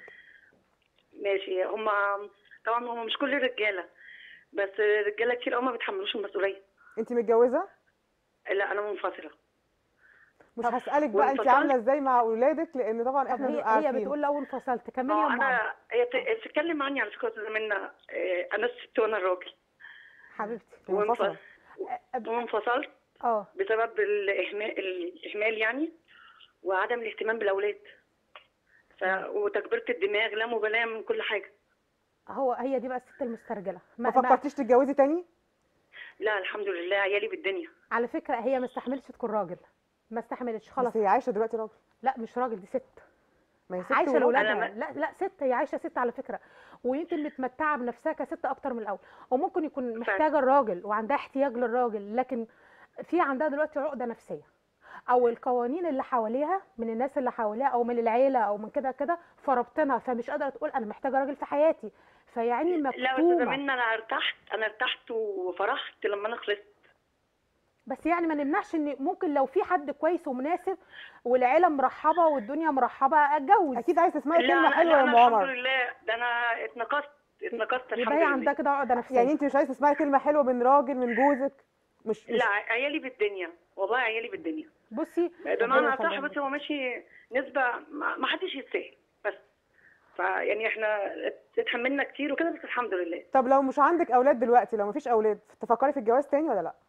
ماشي هما طبعا هما مش كل الرجاله بس رجاله كتير قوي ما بيتحملوش المسؤوليه انت متجوزه لا انا منفصله مش هسالك بقى انت وانفصلت؟ عامله ازاي مع اولادك لان طبعا طب احنا هي بنبقى هي عارفين بتقول لو انفصلت كملي يا اه ام عمرو انا هي بت- بتتكلم عني على فكره يا استاذه منى آه، انا الست وانا الراجل حبيبتي منفصله وانفص- وانفصلت اه بسبب الاهمال الاهمال يعني وعدم الاهتمام بالاولاد ف... وتكبيره الدماغ لا مبالاه من كل حاجه هو هي دي بقى الست المسترجله ما فكرتيش تتجوزي تاني لا الحمد لله عيالي بالدنيا على فكره هي ما استحملتش تكون راجل ما استحملتش خلاص بس هي عايشه دلوقتي راجل لا مش راجل دي ست ما هي ست عايشه وراجل. لاولادها أنا لا لا ست هي عايشه ست على فكره ويمكن متمتعه بنفسها كست اكتر من الاول وممكن يكون محتاجه الراجل وعندها احتياج للراجل لكن في عندها دلوقتي عقده نفسيه او القوانين اللي حواليها من الناس اللي حواليها او من العيله او من كده كده فربطنا فمش قادره تقول انا محتاجه راجل في حياتي فيعني لا استاذه مكتومه منى انا ارتحت انا ارتحت وفرحت لما انا خلصت بس يعني ما نمنعش ان ممكن لو في حد كويس ومناسب والعيله مرحبه والدنيا مرحبه اتجوز اكيد عايزه تسمعي لا كلمه أنا- حلوه لا يا انا ام الحمد عمر لله ده انا اتنقصت اتنقصت يبقى الحمد هي لله عندها كده عقده نفسيه يعني انت مش عايزه تسمعي كلمه حلوه من راجل من جوزك مش, مش لا عيالي بالدنيا والله عيالي بالدنيا بصي بمعنى ربنا اصح يخليهم بس هو ماشي نسبه ما ما حدش يستاهل بس فيعني احنا اتحملنا كتير وكده بس الحمد لله طب لو مش عندك اولاد دلوقتي لو مفيش اولاد تفكري في الجواز تاني ولا لا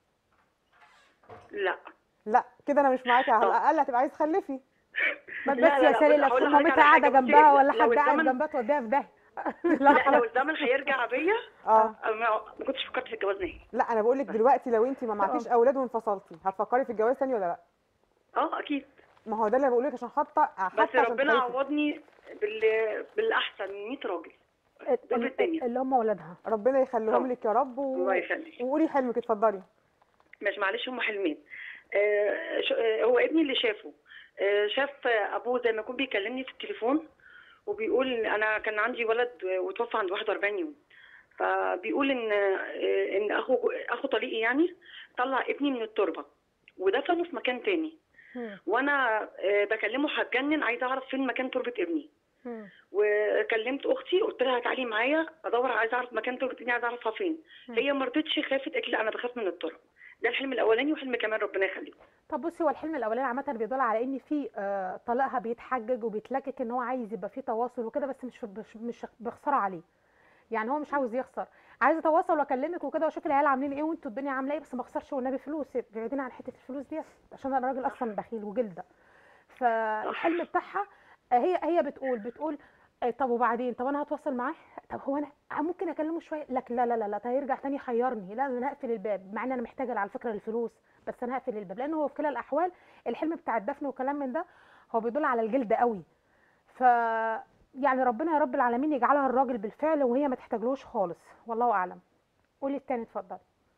لا لا كده انا مش معاكي على طب. الاقل هتبقى عايزه تخلفي ما بس لا، لا، يا لا، سالي بص، لا هقول تكون لحضرتك مامتها على قاعده حاجة. جنبها ولا لو حد قاعد الزمن- جنبها توديها في داهيه لا لو الزمن هيرجع بيا اه ما ما كنتش فكرت في الجواز نهائي لا انا بقول لك دلوقتي لو انت ما معكيش اولاد وانفصلتي هتفكري في الجواز تاني ولا لا اه اكيد ما هو ده اللي بقول لك عشان حاطه بس حاطه عشان ربنا تخافي. عوضني بال... بالاحسن من 100 راجل ده في الدنيا اللي هم ولادها ربنا يخليهم طب. لك يا رب و... الله يخليك وقولي حلمك اتفضلي مش معلش هم حلمين آه ش- آه، هو ابني اللي شافه آه شاف ابوه زي ما يكون بيكلمني في التليفون وبيقول انا كان عندي ولد وتوفى عند 41 يوم فبيقول ان آه، ان اخو اخو طليقي يعني طلع ابني من التربه ودفنه في مكان تاني مم. وانا آه، بكلمه هتجنن عايزه اعرف فين مكان تربه ابني مم. وكلمت اختي قلت لها تعالي معايا ادور عايزه اعرف مكان تربه ابني عايزه اعرفها فين مم. هي ما رضتش خافت قالت لي انا بخاف من التراب ده الحلم الاولاني وحلم كمان ربنا يخليكم طب بصي هو الحلم الاولاني عامه بيدل على ان في آه، طليقها بيتحجج وبيتلكك ان هو عايز يبقى في تواصل وكده بس مش مش, مش بخساره عليه يعني هو مش عاوز يخسر عايز اتواصل واكلمك وكده واشوف العيال عاملين ايه وانتوا الدنيا عامله ايه بس ما اخسرش والنبي فلوس بعيدين عن حته الفلوس دي عشان انا راجل اصلا بخيل وجلده فالحلم بتاعها آه، هي هي بتقول بتقول آه، طب وبعدين طب انا هتواصل معاه طب هو انا ممكن اكلمه شويه لكن لا لا لا لا ده هيرجع تاني يحيرني لا انا هقفل الباب مع ان انا محتاجه على فكره الفلوس بس انا هقفل الباب لان هو في كلا الاحوال الحلم بتاع الدفن وكلام من ده هو بيدل على الجلد قوي ف يعني ربنا يا رب العالمين يجعلها الراجل بالفعل وهي ما تحتاجلوش خالص والله اعلم قولي التاني اتفضل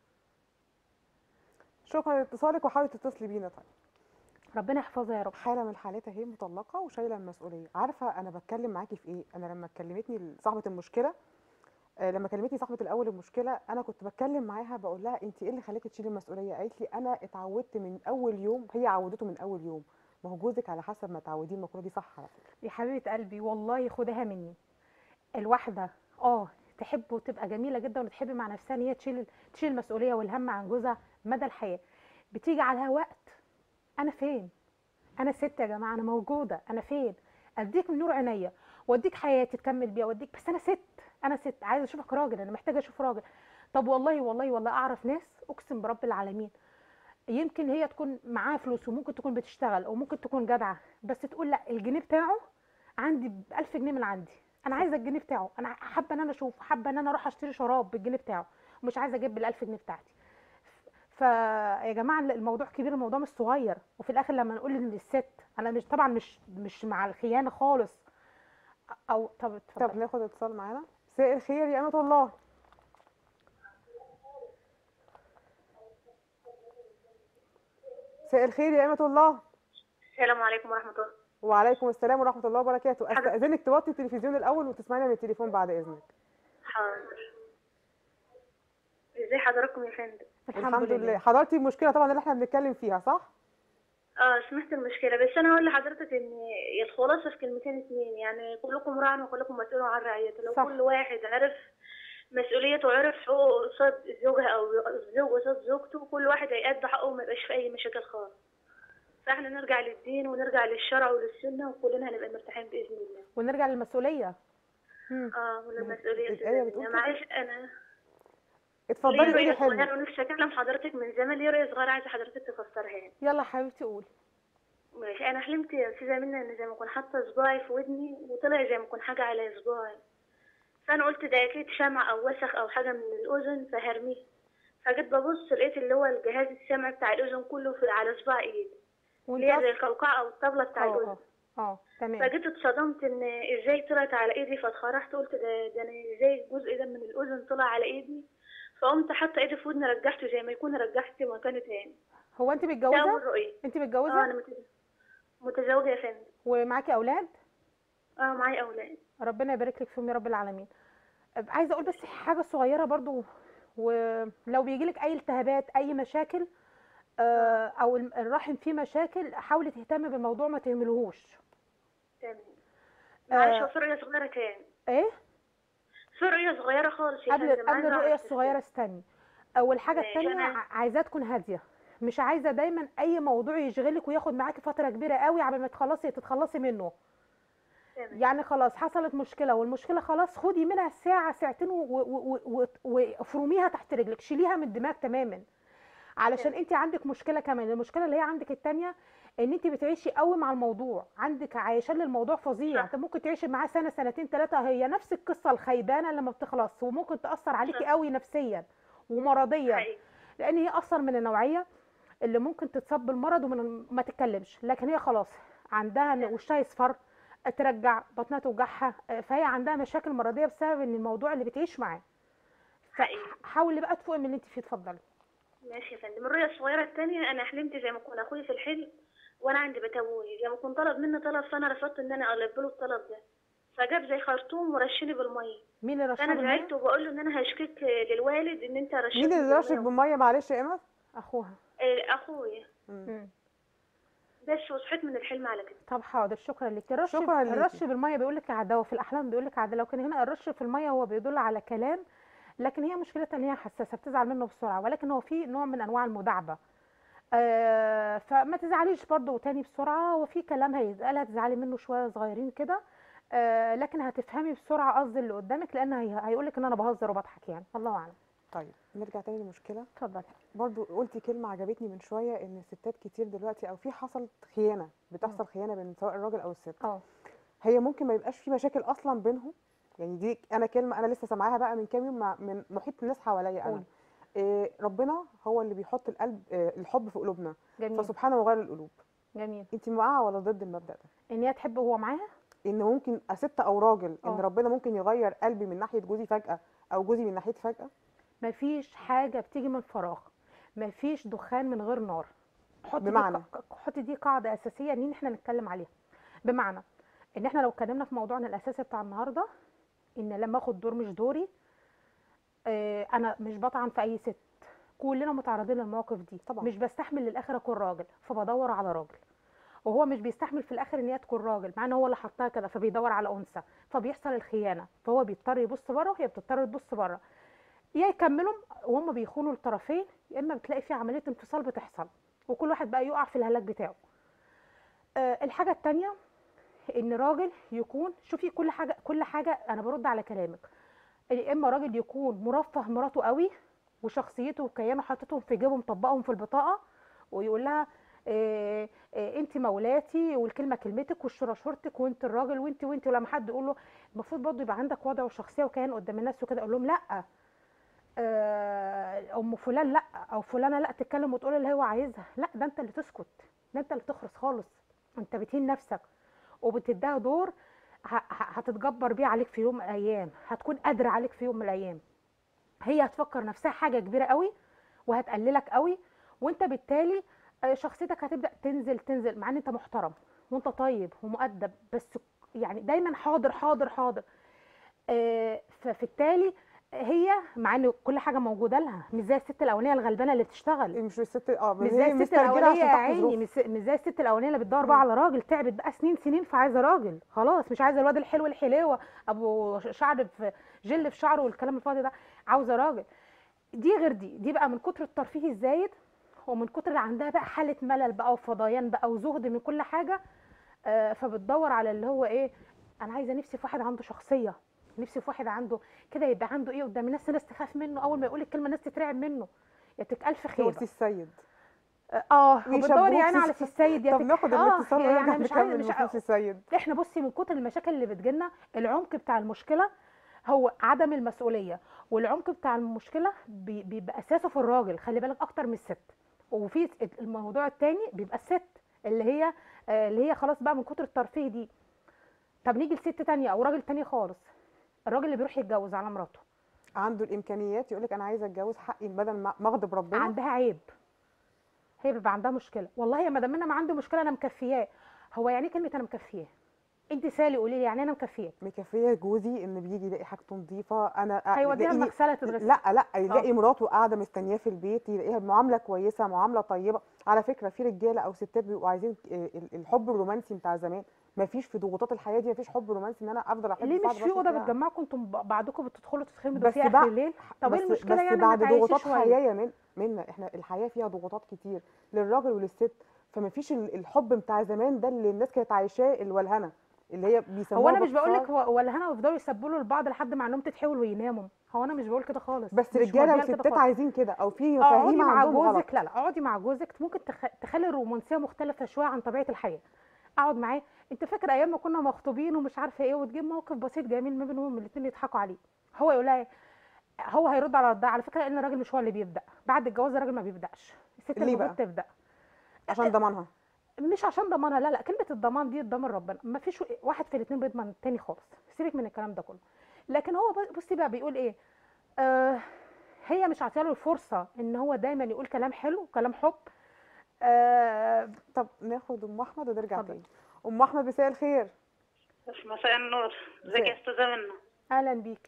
شكرا لاتصالك وحاولي تتصلي بينا طيب ربنا يحفظها يا رب حاله من الحالات اهي مطلقه وشايله المسؤوليه عارفه انا بتكلم معاكي في ايه انا لما كلمتني صاحبه المشكله آه، لما كلمتني صاحبه الاول المشكله انا كنت بتكلم معاها بقول لها انت ايه اللي خلاكي تشيلي المسؤوليه قالت لي انا اتعودت من اول يوم هي عودته من اول يوم ما هو جوزك على حسب ما تعوديه المقوله دي صح على فكره يا حبيبه قلبي والله خدها مني الواحده اه تحب وتبقى جميله جدا وتحب مع نفسها ان هي تشيل تشيل المسؤوليه والهم عن جوزها مدى الحياه بتيجي عليها وقت انا فين انا ست يا جماعه انا موجوده انا فين اديك من نور عينيا واديك حياتي تكمل بيها واديك بس انا ست انا ست عايزه اشوفك راجل انا محتاجه اشوف راجل طب والله والله والله اعرف ناس اقسم برب العالمين يمكن هي تكون معاها فلوس وممكن تكون بتشتغل او ممكن تكون جدعه بس تقول لا الجنيه بتاعه عندي ب 1000 جنيه من عندي انا عايزه الجنيه بتاعه انا حابه ان انا اشوف حابه ان انا اروح اشتري شراب بالجنيه بتاعه ومش عايزه اجيب بال 1000 جنيه بتاعتي فيا جماعه الموضوع كبير الموضوع مش صغير وفي الاخر لما نقول ان الست انا مش طبعا مش مش مع الخيانه خالص او طب اتفضل طب ناخد اتصال معانا مساء الخير يا امه الله مساء الخير يا امه الله السلام عليكم ورحمة الله وعليكم السلام ورحمه الله وبركاته استاذنك توطي التلفزيون الاول وتسمعينا من التليفون بعد اذنك حاضر ازي حضراتكم يا فندم الحمد لله حضرتي المشكله طبعا اللي احنا بنتكلم فيها صح اه سمعت المشكلة بس أنا هقول لحضرتك إن الخلاصة في كلمتين اتنين يعني كلكم راع وكلكم مسؤول عن رعيته لو صح. كل واحد عرف مسؤوليته وعرف حقوقه قصاد زوجها أو الزوج قصاد زوجته كل واحد هيأدي حقه وما يبقاش في أي مشاكل خالص فاحنا نرجع للدين ونرجع للشرع وللسنة وكلنا هنبقى مرتاحين بإذن الله ونرجع للمسؤوليه مم. اه وللمسؤولية الآية بتقول كده؟ معلش أنا اتفضلي ليه قولي رؤية حلمك صغيرة ونفسي أكلم حضرتك من زمان ليه رؤية صغيرة عايزة حضرتك تفسرها يعني يلا حبيبتي قولي ماشي انا حلمت يا استاذه منى ان زي ما اكون حاطه صباعي في ودني وطلع زي ما اكون حاجه على صباعي فانا قلت ده اكيد شمع او وسخ او حاجه من الاذن فهرميه فجيت ببص لقيت اللي هو الجهاز السمعي بتاع الاذن كله في على صباع ايدي وانت اللي هي زي أص- القوقعه او الطبله بتاع اه الاذن اه اه تمام فجيت اتصدمت ان ازاي طلعت على ايدي فاتخرجت قلت ده ده انا ازاي الجزء ده من الاذن طلع على ايدي فقمت حاطه ايدي في ودني رجعته زي ما يكون رجعت مكانه تاني هو انت ده اول متجوزه رؤيه انت اه متجوزه انا متز- متزوجه يا فندم ومعاكي اولاد اه معايا اولاد ربنا يبارك لك فيهم يا رب العالمين أب- عايزه اقول بس حاجه صغيره برضو ولو بيجي لك اي التهابات اي مشاكل آه، او الم- الرحم فيه مشاكل حاولي تهتمي بالموضوع ما تهملهوش تمام آه. معلش هو في رؤية صغيرة تاني ايه في رؤية صغيرة خالص يا قبل فندم قبل عايزة الرؤيه أعرف الصغيره استني اول حاجه ماشي، التانية أنا- ع- عايزاه تكون هاديه مش عايزه دايما اي موضوع يشغلك وياخد معاكي فتره كبيره قوي على ما تخلصي تتخلصي منه تمام. يعني خلاص حصلت مشكله والمشكله خلاص خدي منها ساعه ساعتين و- و- و- و- وافرميها تحت رجلك شيليها من الدماغ تماما علشان انت عندك مشكله كمان المشكله اللي هي عندك التانية ان انت بتعيشي قوي مع الموضوع عندك عايشان للموضوع فظيع صح. انت ممكن تعيشي معاه سنه سنتين ثلاثه هي نفس القصه الخيبانه اللي ما بتخلص وممكن تاثر عليكي صح. قوي نفسيا ومرضيا حقيقي. لان هي اصلا من النوعيه اللي ممكن تتصاب بالمرض ومن ما تتكلمش لكن هي خلاص عندها ان وشها يصفر ترجع بطنها توجعها آه، فهي عندها مشاكل مرضيه بسبب ان الموضوع اللي بتعيش معاه حقيقي. فحاولي بقى تفوقي من اللي انت فيه اتفضلي ماشي يا فندم الرؤية الصغيرة التانية أنا حلمت زي ما يكون أخوي في الحلم وأنا عندي بتوه زي ما يكون طلب مني طلب فأنا رفضت إن أنا أقلب له الطلب ده فجاب زي خرطوم ورشني بالمية مين اللي رشح فأنا المية؟ زعلت وبقول له إن أنا هشكيك للوالد إن أنت رشيتني مين اللي رشك بالمية. بالميه معلش يا ايمن اخوها آه، أخويا مم. بس وصحيت من الحلم على كده طب حاضر شكرا لك الرش شكراً ليكي. الرش بالميه بيقول لك عداوه في الاحلام بيقول لك عداوه لكن هنا الرش في الميه هو بيدل على كلام لكن هي مشكلتها ان هي حساسه بتزعل منه بسرعه ولكن هو في نوع من انواع المداعبه آه فما تزعليش برضه تاني بسرعه وفي كلام هيتقال هتزعلي منه شويه صغيرين كده آه لكن هتفهمي بسرعه قصد اللي قدامك لان هي هيقول لك ان انا بهزر وبضحك يعني الله اعلم طيب نرجع تاني للمشكله اتفضلي برضو قلتي كلمه عجبتني من شويه ان الستات كتير دلوقتي او في حصلت خيانه بتحصل خيانه بين سواء الراجل او الست اه هي ممكن ما يبقاش في مشاكل اصلا بينهم يعني دي انا كلمه انا لسه سامعاها بقى من كام يوم مع من محيط الناس حواليا انا قولي. إيه ربنا هو اللي بيحط القلب إيه الحب في قلوبنا جميل فسبحانه مغير القلوب جميل انت معاه ولا ضد المبدا ده ان هي تحب وهو معاها ان ممكن ست او راجل ان آه. ربنا ممكن يغير قلبي من ناحيه جوزي فجاه او جوزي من ناحيتي فجاه مفيش حاجه بتيجي من فراغ مفيش دخان من غير نار حط بمعنى؟ دي ق- حط دي قاعده اساسيه ان احنا نتكلم عليها بمعنى ان احنا لو اتكلمنا في موضوعنا الاساسي بتاع النهارده ان لما اخد دور مش دوري آه انا مش بطعن في اي ست كلنا متعرضين للمواقف دي طبعا. مش بستحمل للاخر اكون راجل فبدور على راجل وهو مش بيستحمل في الاخر ان هي تكون راجل مع ان هو اللي حطها كده فبيدور على انثى فبيحصل الخيانه فهو بيضطر يبص بره وهي بتضطر تبص بره يا يكملوا وهم بيخونوا الطرفين يا اما بتلاقي في عمليه انفصال بتحصل وكل واحد بقى يقع في الهلاك بتاعه آه الحاجه التانية ان راجل يكون شوفي كل حاجه كل حاجه انا برد على كلامك يا اما راجل يكون مرفه مراته قوي وشخصيته وكيانه حاططهم في جيبه مطبقهم في البطاقه ويقول لها إيه إيه انت مولاتي والكلمه كلمتك والشوره شورتك وانت الراجل وانت وانت ولما حد يقول له المفروض برضه يبقى عندك وضع وشخصيه وكيان قدام الناس وكده اقول لهم لا آه، ام فلان لا او فلانه لا تتكلم وتقول اللي هو عايزها لا ده انت اللي تسكت ده انت اللي تخرس خالص انت بتهين نفسك وبتديها دور ه- ه- هتتجبر بيه عليك في يوم من الايام هتكون قادره عليك في يوم من الايام هي هتفكر نفسها حاجه كبيره قوي وهتقللك قوي وانت بالتالي آه، شخصيتك هتبدا تنزل تنزل مع ان انت محترم وانت طيب ومؤدب بس يعني دايما حاضر حاضر حاضر آه، ففي التالي هي مع ان كل حاجه موجوده لها مش زي الست الاولانيه الغلبانه اللي بتشتغل مش الست اه مش هي زي الست مسترجلة الاولانيه عشان يا تحت عيني ظروف. مش مش زي الست الاولانيه اللي بتدور بقى على راجل تعبت بقى سنين سنين فعايزه راجل خلاص مش عايزه الواد الحلو الحليوه ابو شعر في جل في شعره والكلام الفاضي ده عاوزه راجل دي غير دي دي بقى من كتر الترفيه الزايد ومن كتر اللي عندها بقى حاله ملل بقى وفضيان بقى وزهد من كل حاجه آه، فبتدور على اللي هو ايه انا عايزه نفسي في واحد عنده شخصيه نفسي في واحد عنده كده يبقى عنده ايه قدام الناس الناس تخاف منه اول ما يقول الكلمه الناس تترعب منه يتك الف خير دورتي السيد اه ويشبهوك وبتدور يعني في على الس- سي السيد يا طب تك- ناخد آه، الاتصال يعني ونرجع مش عايز- نكمل مش نفوس السيد احنا بصي من كتر المشاكل اللي بتجيلنا العمق بتاع المشكله هو عدم المسؤوليه والعمق بتاع المشكله بي- بيبقى اساسه في الراجل خلي بالك اكتر من الست وفي الموضوع التاني بيبقى الست اللي هي آه، اللي هي خلاص بقى من كتر الترفيه دي طب نيجي لست تانية او راجل تاني خالص الراجل اللي بيروح يتجوز على مراته عنده الامكانيات يقول لك انا عايزه اتجوز حقي بدل ما ما اغضب ربنا عندها عيب هي بيبقى عندها مشكله والله يا مدام انا ما عندي مشكله انا مكفياه هو يعني ايه كلمه انا مكفياه انت سالي قولي لي يعني انا مكفياه مكفيه جوزي ان بيجي يلاقي حاجته نظيفه انا هيوديها يلاقيني- المغسله تدرس لا لا يلاقي مراته قاعده مستنياه في البيت يلاقيها بمعامله كويسه معامله طيبه على فكره في رجاله او ستات بيبقوا عايزين ال- الحب الرومانسي بتاع زمان ما فيش في ضغوطات الحياه دي ما فيش حب رومانسي ان انا افضل احب ليه بعض مش في 24 اوضه ساعة. بتجمعكم انتم ب- بعضكم بتدخلوا تتخمدوا بس فيها بقى- اخر الليل طب ايه بس المشكله بس يعني ما بعد تعيشي ضغوطات شويه حياه من منا احنا الحياه فيها ضغوطات كتير للراجل وللست فما فيش ال- الحب بتاع زمان ده اللي الناس كانت عايشاه الولهنه اللي هي بيسموها هو انا مش بقول لك باختصار. ولا هنا ويفضلوا يسبلوا لبعض لحد ما النوم تتحول ويناموا هو انا مش بقول كده خالص بس مش رجاله موديها لكده وستات خالص. عايزين كده او في اقعدي مفاهيم مع عندهم غلط جوزك لا لا اقعدي مع جوزك ممكن تخ... تخلي الرومانسيه مختلفه شويه عن طبيعه الحياه اقعد معاه انت فاكر ايام ما كنا مخطوبين ومش عارفه ايه وتجيب موقف بسيط جميل ما بينهم الاثنين يضحكوا عليه هو يقول لها إيه؟ هو هيرد على ده على فكره لان الراجل مش هو اللي بيبدا بعد الجواز الراجل ما بيبداش الست ليه اللي المفروض بقى؟ تبدا عشان ضمانها مش عشان ضمانها لا لا كلمه الضمان دي ضمان ربنا ما فيش واحد في الاثنين بيضمن التاني خالص سيبك من الكلام ده كله لكن هو ب- بصي بقى بيقول ايه آه هي مش عاطيه له الفرصه ان هو دايما يقول كلام حلو كلام حب آه طب ناخد ام احمد ونرجع اتفضل. تاني ام احمد مساء الخير مساء النور ازيك يا استاذه منى اهلا بيك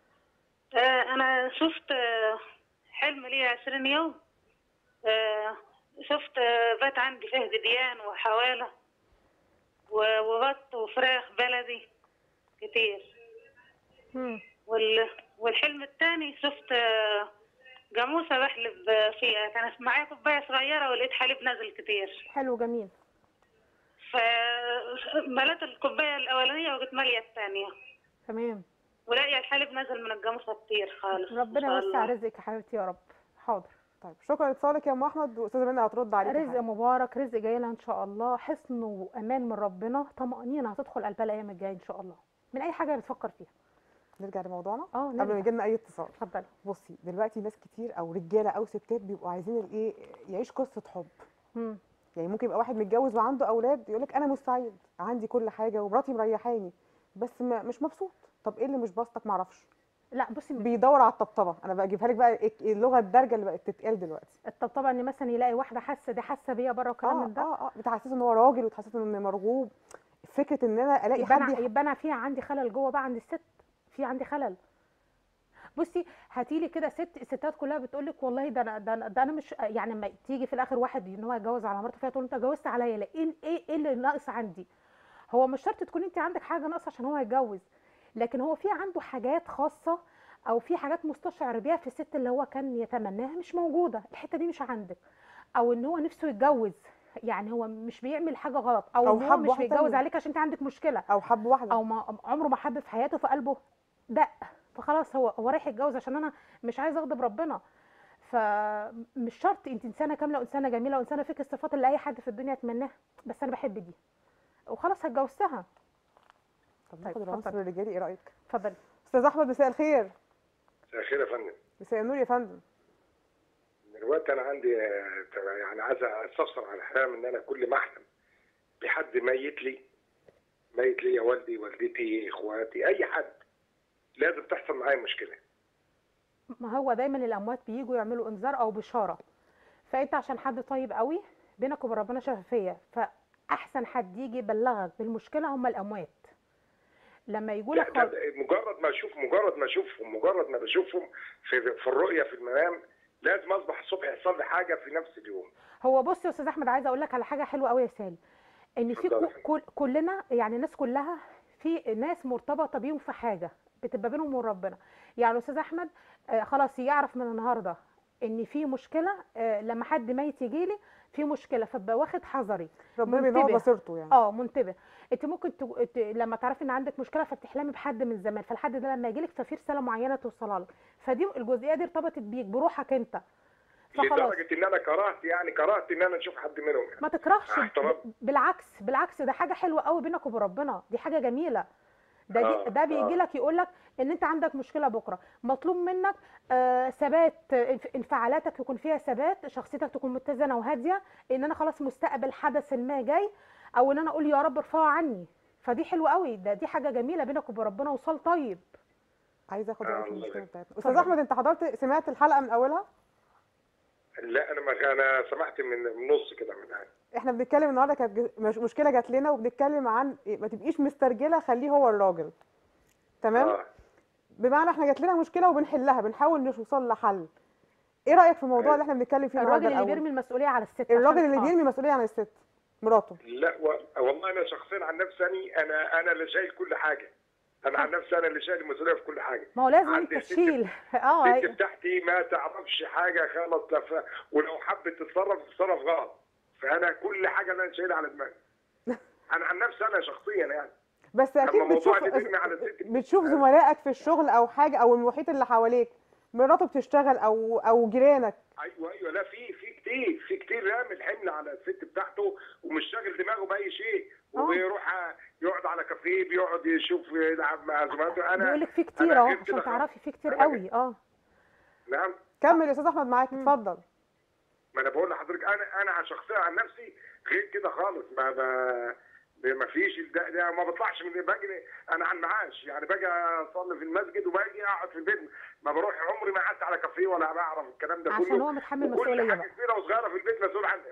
آه انا شفت آه، حلم لي 20 يوم آه، شفت آه، بات عندي فيه ديان وحواله و- وبط وفراخ بلدي كتير مم. وال... والحلم الثاني شفت آه، جاموسه بحلب فيها كانت معايا كوبايه صغيره ولقيت حليب نازل كتير حلو جميل فمليت الكوبايه الاولانيه وجيت ماليه الثانيه تمام ولاقيه الحليب نازل من الجاموسه كتير خالص ما ربنا شاء يوسع الله. رزقك يا حبيبتي يا رب حاضر طيب شكرا لاتصالك يا ام احمد واستاذه منى هترد عليك رزق مبارك رزق جاي لها ان شاء الله حصن وامان من ربنا طمانينه هتدخل قلبها الايام الجايه ان شاء الله من اي حاجه بتفكر فيها نرجع لموضوعنا اه قبل ما نرجع. يجي لنا اي اتصال اتفضلي بصي دلوقتي ناس كتير او رجاله او ستات بيبقوا عايزين الايه يعيش قصه حب مم. يعني ممكن يبقى واحد متجوز وعنده اولاد يقول لك انا مستعد عندي كل حاجه ومراتي مريحاني بس ما مش مبسوط طب ايه اللي مش بسطك معرفش لا بصي بيدور على الطبطبه انا بجيبها لك بقى إيه- اللغه الدارجه اللي بقت تتقال دلوقتي الطبطبه ان مثلا يلاقي واحده حاسه دي حاسه بيا بره وكلام اه من ده اه اه بتحسسه ان هو راجل وتحسسه انه مرغوب فكره ان انا الاقي يبقى حد انا يح- يبقى انا فيها عندي خلل جوه بقى عند الست في عندي خلل بصي هاتيلي كده ست الستات كلها بتقول لك والله ده انا ده انا ده انا مش يعني لما تيجي في الاخر واحد ان هو يتجوز على مراته فيها تقول انت اتجوزت عليا لا ايه ايه إيه اللي ناقص عندي هو مش شرط تكون انت عندك حاجه ناقصه عشان هو يتجوز لكن هو في عنده حاجات خاصه او في حاجات مستشعر بيها في الست اللي هو كان يتمناها مش موجوده الحته دي مش عندك او ان هو نفسه يتجوز يعني هو مش بيعمل حاجه غلط او, أو أو هو حب مش واحدة بيتجوز تانية. عليك عشان انت عندك مشكله او حب واحده او ما عمره ما حب في حياته فقلبه دق فخلاص هو هو رايح يتجوز عشان انا مش عايز اغضب ربنا فمش شرط انت انسانه كامله وانسانه جميله وانسانه فيك الصفات اللي اي حد في الدنيا يتمناها بس انا بحب دي وخلاص هتجوزتها طب طيب، ناخد العنصر اتفضل. الرجالي ايه رايك اتفضلي استاذ احمد مساء الخير مساء الخير يا فندم مساء النور يا فندم دلوقتي انا عندي آه، يعني عايز استفسر عن الاحلام ان انا كل ما احلم بحد ميت لي ميت لي يا والدي والدتي اخواتي اي حد لازم تحصل معايا مشكله ما هو دايما الاموات بييجوا يعملوا انذار او بشاره فانت عشان حد طيب قوي بينك وبين ربنا شفافيه فاحسن حد يجي يبلغك بالمشكله هم الاموات لما يجوا لا لك ده مجرد ما اشوف مجرد ما اشوفهم مجرد ما بشوفهم في في الرؤيه في المنام لازم اصبح الصبح يحصل لي حاجه في نفس اليوم هو بص يا استاذ احمد عايزه اقول لك على حاجه حلوه قوي يا سالي ان في اتفضلي. كو- كل كلنا يعني الناس كلها في ناس مرتبطه بيهم في حاجه بتبقى بينهم وبين ربنا يعني الاستاذ احمد آه، خلاص يعرف من النهارده ان في مشكله آه، لما حد ميت يجي لي في مشكله فبقى واخد حذري ربنا بينور منتبه. بصيرته يعني اه منتبه انت ممكن ت... ت... لما تعرفي ان عندك مشكله فتحلمي بحد من زمان فالحد ده لما يجي لك ففي رساله معينه توصلها لك فدي الجزئيه دي ارتبطت بيك بروحك انت فخلاص لدرجه ان انا كرهت يعني كرهت ان انا اشوف حد منهم يعني ما تكرهش مع احترام. ب- بالعكس بالعكس ده حاجه حلوه قوي بينك وبين ربنا دي حاجه جميله ده آه، دي ده بيجي آه. لك يقول لك ان انت عندك مشكله بكره مطلوب منك آه، ثبات آه، انف- انفعالاتك يكون فيها ثبات شخصيتك تكون متزنه وهاديه ان انا خلاص مستقبل حدث ما جاي او ان انا اقول يا رب ارفعه عني فدي حلوه قوي ده دي حاجه جميله بينك وبين ربنا وصال طيب عايزه اخد آه، رايك في الله المشكله يبارك. بتاعتنا استاذ احمد انت حضرت سمعت الحلقه من اولها لا انا ما انا سمعت من من نص كده من يعني. احنا بنتكلم النهارده كانت ج- مش- مشكله جات لنا وبنتكلم عن إيه، ما تبقيش مسترجله خليه هو الراجل تمام اه بمعنى احنا جات لنا مشكله وبنحلها بنحاول نوصل لحل ايه رايك في الموضوع اللي احنا بنتكلم فيه الراجل النهارده اللي الأول؟ بيرمي المسؤوليه على الست الراجل عشان- اللي آه. بيرمي مسؤوليه عن الست مراته لا و... والله انا شخصيا عن نفسي أنا- انا انا اللي شايل كل حاجه انا عن نفسي انا اللي شايل المسؤوليه في كل حاجه ما هو لازم انت عندي ست- تشيل اه الست أيوة. بتاعتي ما تعرفش حاجه خالص لا ف... ولو حبت تتصرف تتصرف غلط فانا كل حاجه اللي انا شايلها على دماغي انا عن نفسي انا شخصيا يعني بس اكيد موضوع بتشوف اللي بيرمي على الست بتشوف زملائك في الشغل او حاجه او المحيط اللي حواليك مراته بتشتغل او او جيرانك ايوه ايوه لا في في كتير في كتير رامي الحمل على الست بتاعته ومش شاغل دماغه باي شيء آه. وبيروح يقعد على كافيه بيقعد يشوف يلعب مع زملاته انا بيقول لك في كتير أنا اهو غير كده عشان خالص. تعرفي في كتير أنا قوي اه نعم كمل يا استاذ احمد معاك اتفضل ما انا بقول لحضرتك انا انا شخصيا عن نفسي غير كده خالص ما ما ما فيش ده, ده ما بطلعش من باجي انا عن معاش يعني باجي اصلي في المسجد وباجي اقعد في البيت ما بروح عمري ما قعدت على كافيه ولا بعرف الكلام ده كله عشان هو متحمل وكل مسؤوليه حاجه بقى كبيره وصغيره في البيت مسؤول عنها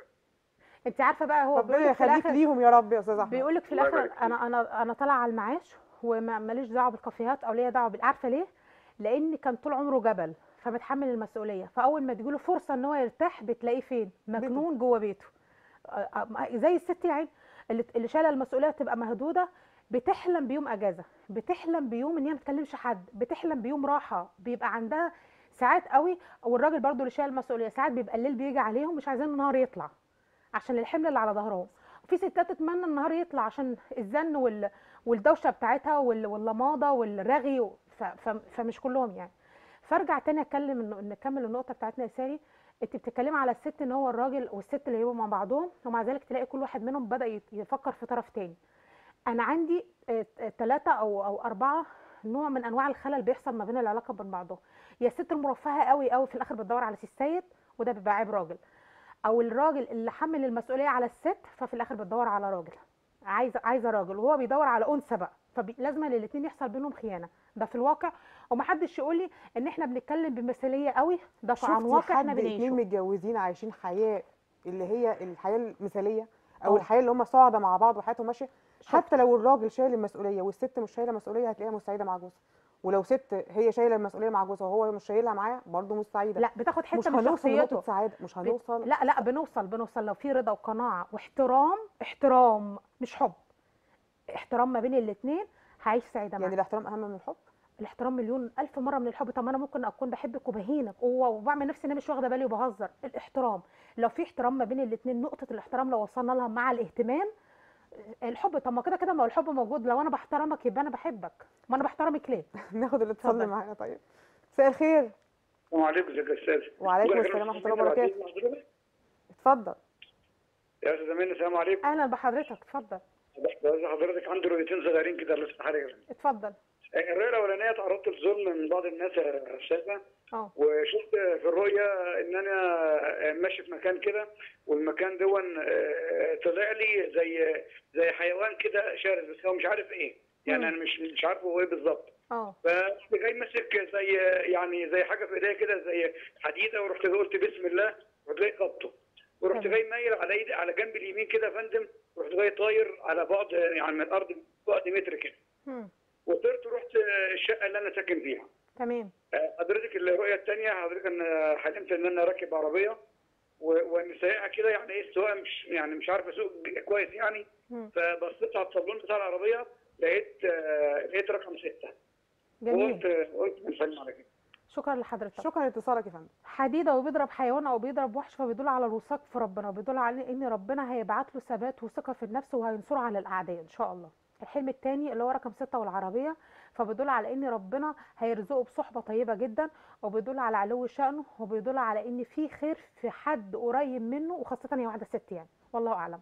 انت عارفه بقى هو بيقول ربنا لك في يخليك الاخر ليهم يا رب يا استاذ احمد بيقول لك في الله الاخر يبارك فيك. انا انا انا طالعه على المعاش وماليش دعوه بالكافيهات او ليا دعوه بال- عارفه ليه لان كان طول عمره جبل فمتحمل المسؤوليه فاول ما تجيله فرصه ان هو يرتاح بتلاقيه فين مجنون جوه بيته آه، آه، زي الست يا عين اللي اللي شايله المسؤوليه تبقى مهدوده بتحلم بيوم اجازه بتحلم بيوم ان هي ما تكلمش حد بتحلم بيوم راحه بيبقى عندها ساعات قوي والراجل برضو اللي شايل المسؤوليه ساعات بيبقى الليل بيجي عليهم مش عايزين النهار يطلع عشان الحمل اللي على ظهرهم في ستات تتمنى النهار يطلع عشان الزن وال... والدوشه بتاعتها وال... واللماضه والرغي و... ف... ف... فمش كلهم يعني فارجع تاني اتكلم إنه- نكمل النقطه بتاعتنا يا ساري انت بتتكلمي على الست ان هو الراجل والست اللي يبقوا مع بعضهم ومع ذلك تلاقي كل واحد منهم بدا يت- يفكر في طرف تاني انا عندي ثلاثة او او اربعة نوع من انواع الخلل بيحصل ما بين العلاقه بين بعضهم يا الست المرفهه قوي قوي في الاخر بتدور على سيد وده بيبقى عيب راجل او الراجل اللي حمل المسؤوليه على الست ففي الاخر بتدور على راجل عايزه عايزه راجل وهو بيدور على انثى بقى فلازم الاثنين يحصل بينهم خيانه ده في الواقع ومحدش يقول لي ان احنا بنتكلم بمثاليه قوي ده عن شفتي واقع احنا حد اتنين بنعيشه متجوزين عايشين حياه اللي هي الحياه المثاليه او اه. الحياه اللي هم سعداء مع بعض وحياتهم ماشيه شفت. حتى لو الراجل شايل المسؤوليه والست مش شايله مسؤوليه هتلاقيها مش سعيده مع جوزها ولو ست هي شايله المسؤوليه مع جوزها وهو مش شايلها معاه برضه مش سعيده لا بتاخد مش حته من هنوصل لنقطه شخصيته سعاده مش بت- هنوصل لا لا بنوصل بنوصل لو في رضا وقناعه واحترام احترام مش حب احترام ما بين الاثنين هعيش سعيده يعني معاك الاحترام اهم من الحب الاحترام مليون الف مره من الحب طب ما انا ممكن اكون بحبك وبهينك و- وبعمل نفسي ان انا مش واخده بالي وبهزر الاحترام لو في احترام ما بين الاثنين نقطه الاحترام لو وصلنا لها مع الاهتمام الحب طب ما كده كده ما هو الحب موجود لو انا بحترمك يبقى انا بحبك ما انا بحترمك ليه ناخد الاتصال اللي اتفضل. معانا طيب مساء الخير السلام عليكم ازيك يا استاذ وعليكم الله السلام يخليك. ورحمة الله وبركاته. حضرتك. اتفضل يا استاذ امين السلام عليكم اهلا بحضرتك اتفضل بس حضرتك عندي رؤيتين صغيرين كده الله يفتح عليك اتفضل الرؤيه الاولانيه تعرضت للظلم من بعض الناس يا استاذه اه وشفت في الرؤيه ان انا ماشي في مكان كده والمكان دون آه، طلع لي زي زي حيوان كده شارس بس هو مش عارف ايه يعني مم. انا مش مش عارف هو ايه بالظبط اه فرحت جاي ماسك زي يعني زي حاجه في ايديا كده زي حديده ورحت قلت بسم الله ورحت جاي خبطه ورحت تمام. جاي مايل على ايدي على جنب اليمين كده يا فندم ورحت جاي طاير على بعد يعني من الارض بعد متر كده مم. وطرت رحت آه، الشقه اللي انا ساكن فيها تمام آه، حضرتك الرؤيه الثانيه حضرتك انا حلمت ان انا راكب عربيه و- وان سايقها كده يعني ايه السواقه مش يعني مش عارف اسوق ج- كويس يعني مم. فبصيت على الصابون بتاع العربيه لقيت آه، لقيت رقم سته جميل وقلت قلت من الحلم على كده شكرا لحضرتك شكرا لاتصالك يا فندم حديده وبيضرب حيوان او بيضرب وحش فبيدل على الوثاق في ربنا وبيدل على ان ربنا هيبعت له ثبات وثقه في النفس وهينصره على الاعداء ان شاء الله الحلم الثاني اللي هو رقم ستة والعربيه فبيدل على ان ربنا هيرزقه بصحبه طيبه جدا وبيدل على علو شانه وبيدل على ان في خير في حد قريب منه وخاصه هي واحده ست يعني والله اعلم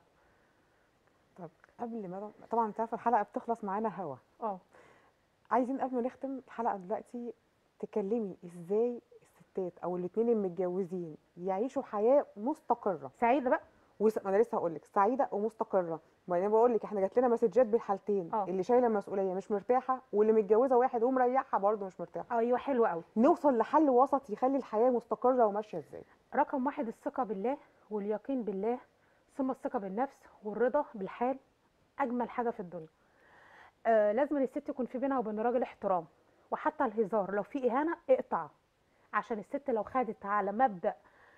طب قبل ما طبعا انت عارفه الحلقه بتخلص معانا هوا اه عايزين قبل ما نختم الحلقه دلوقتي تكلمي ازاي الستات او الاثنين المتجوزين يعيشوا حياه مستقره سعيده بقى وس... ما انا لسه هقول لك سعيده ومستقره ما انا بقول لك احنا جات لنا مسجات بالحالتين آه. اللي شايله مسؤوليه مش مرتاحه واللي متجوزه واحد ومريحها برضه مش مرتاحه ايوه حلوه قوي نوصل لحل وسط يخلي الحياه مستقره وماشيه ازاي رقم واحد الثقة بالله واليقين بالله ثم الثقة بالنفس والرضا بالحال أجمل حاجة في الدنيا آه لازم الست يكون في بينها وبين الراجل احترام وحتى الهزار لو في إهانة اقطع عشان الست لو خدت على مبدأ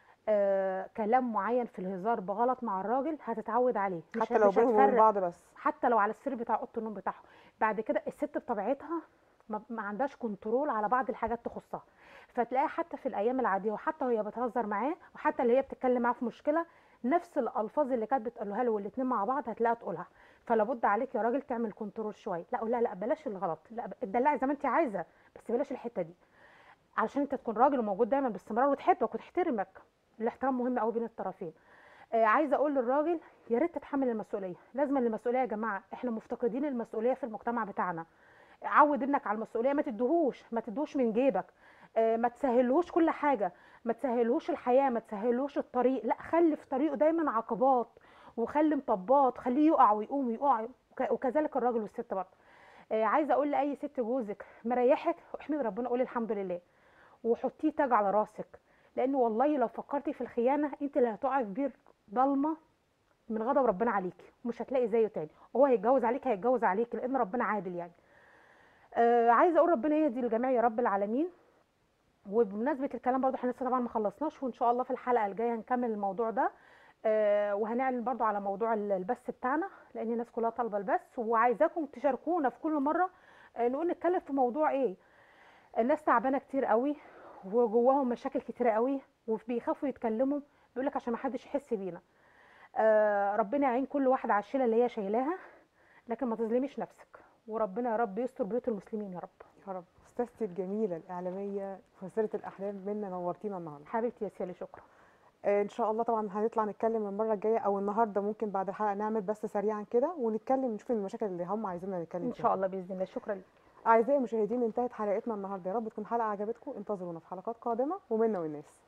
آه كلام معين في الهزار بغلط مع الراجل هتتعود عليه مش حتى لو مش بينهم وبين هتفرق. بعض بس حتى لو على السرير بتاع اوضه النوم بتاعهم بعد كده الست بطبيعتها ما ما عندهاش كنترول على بعض الحاجات تخصها فتلاقيها حتى في الايام العاديه وحتى وهي بتهزر معاه وحتى اللي هي بتتكلم معاه في مشكله نفس الالفاظ اللي كانت بتقولها له والاتنين مع بعض هتلاقيها تقولها فلابد عليك يا راجل تعمل كنترول شويه لا لا لا بلاش الغلط لا اتدلعي زي ما انت عايزه بس بلاش الحته دي علشان انت تكون راجل وموجود دايما باستمرار وتحبك وتحترمك الاحترام مهم قوي بين الطرفين آه عايزه اقول للراجل يا ريت تتحمل المسؤوليه لازم المسؤوليه يا جماعه احنا مفتقدين المسؤوليه في المجتمع بتاعنا عود ابنك على المسؤوليه ما تدهوش ما تدهوش من جيبك آه، ما تسهلهوش كل حاجه ما تسهلهوش الحياه ما تسهلهوش الطريق لا خلي في طريقه دايما عقبات وخلي مطبات خليه يقع ويقوم ويقع وك- وكذلك الراجل والست برضه آه، عايزه اقول لاي ست جوزك مريحك احمد ربنا قولي الحمد لله وحطيه تاج على راسك لان والله لو فكرتي في الخيانه انت اللي هتقعي في بير ضلمه من غضب ربنا عليكي مش هتلاقي زيه تاني هو هيتجوز عليك هيتجوز عليك لان ربنا عادل يعني آه عايزه اقول ربنا يهدي الجميع يا رب العالمين وبمناسبه الكلام برضو احنا لسه طبعا ما خلصناش وان شاء الله في الحلقه الجايه هنكمل الموضوع ده آه وهنعلن برضو على موضوع ال- البث بتاعنا لان الناس كلها طالبه البث وعايزاكم تشاركونا في كل مره آه نقول نتكلم في موضوع ايه الناس تعبانه كتير قوي وجواهم مشاكل كتيره قوي وبيخافوا يتكلموا بيقول لك عشان ما حدش يحس بينا آه ربنا يعين كل واحده على الشيله اللي هي شايلاها لكن ما تظلميش نفسك وربنا يا رب يستر بيوت المسلمين يا رب يا رب استاذتي الجميله الاعلاميه فسره الاحلام منا نورتينا النهارده حبيبتي يا سيالي شكرا آه، ان شاء الله طبعا هنطلع نتكلم المره الجايه او النهارده ممكن بعد الحلقه نعمل بس سريعا كده ونتكلم نشوف المشاكل اللي هم عايزيننا نتكلم ان فيها شاء الله باذن الله شكرا لك اعزائي المشاهدين انتهت حلقتنا النهارده يا رب تكون حلقه عجبتكم انتظرونا في حلقات قادمه ومنا والناس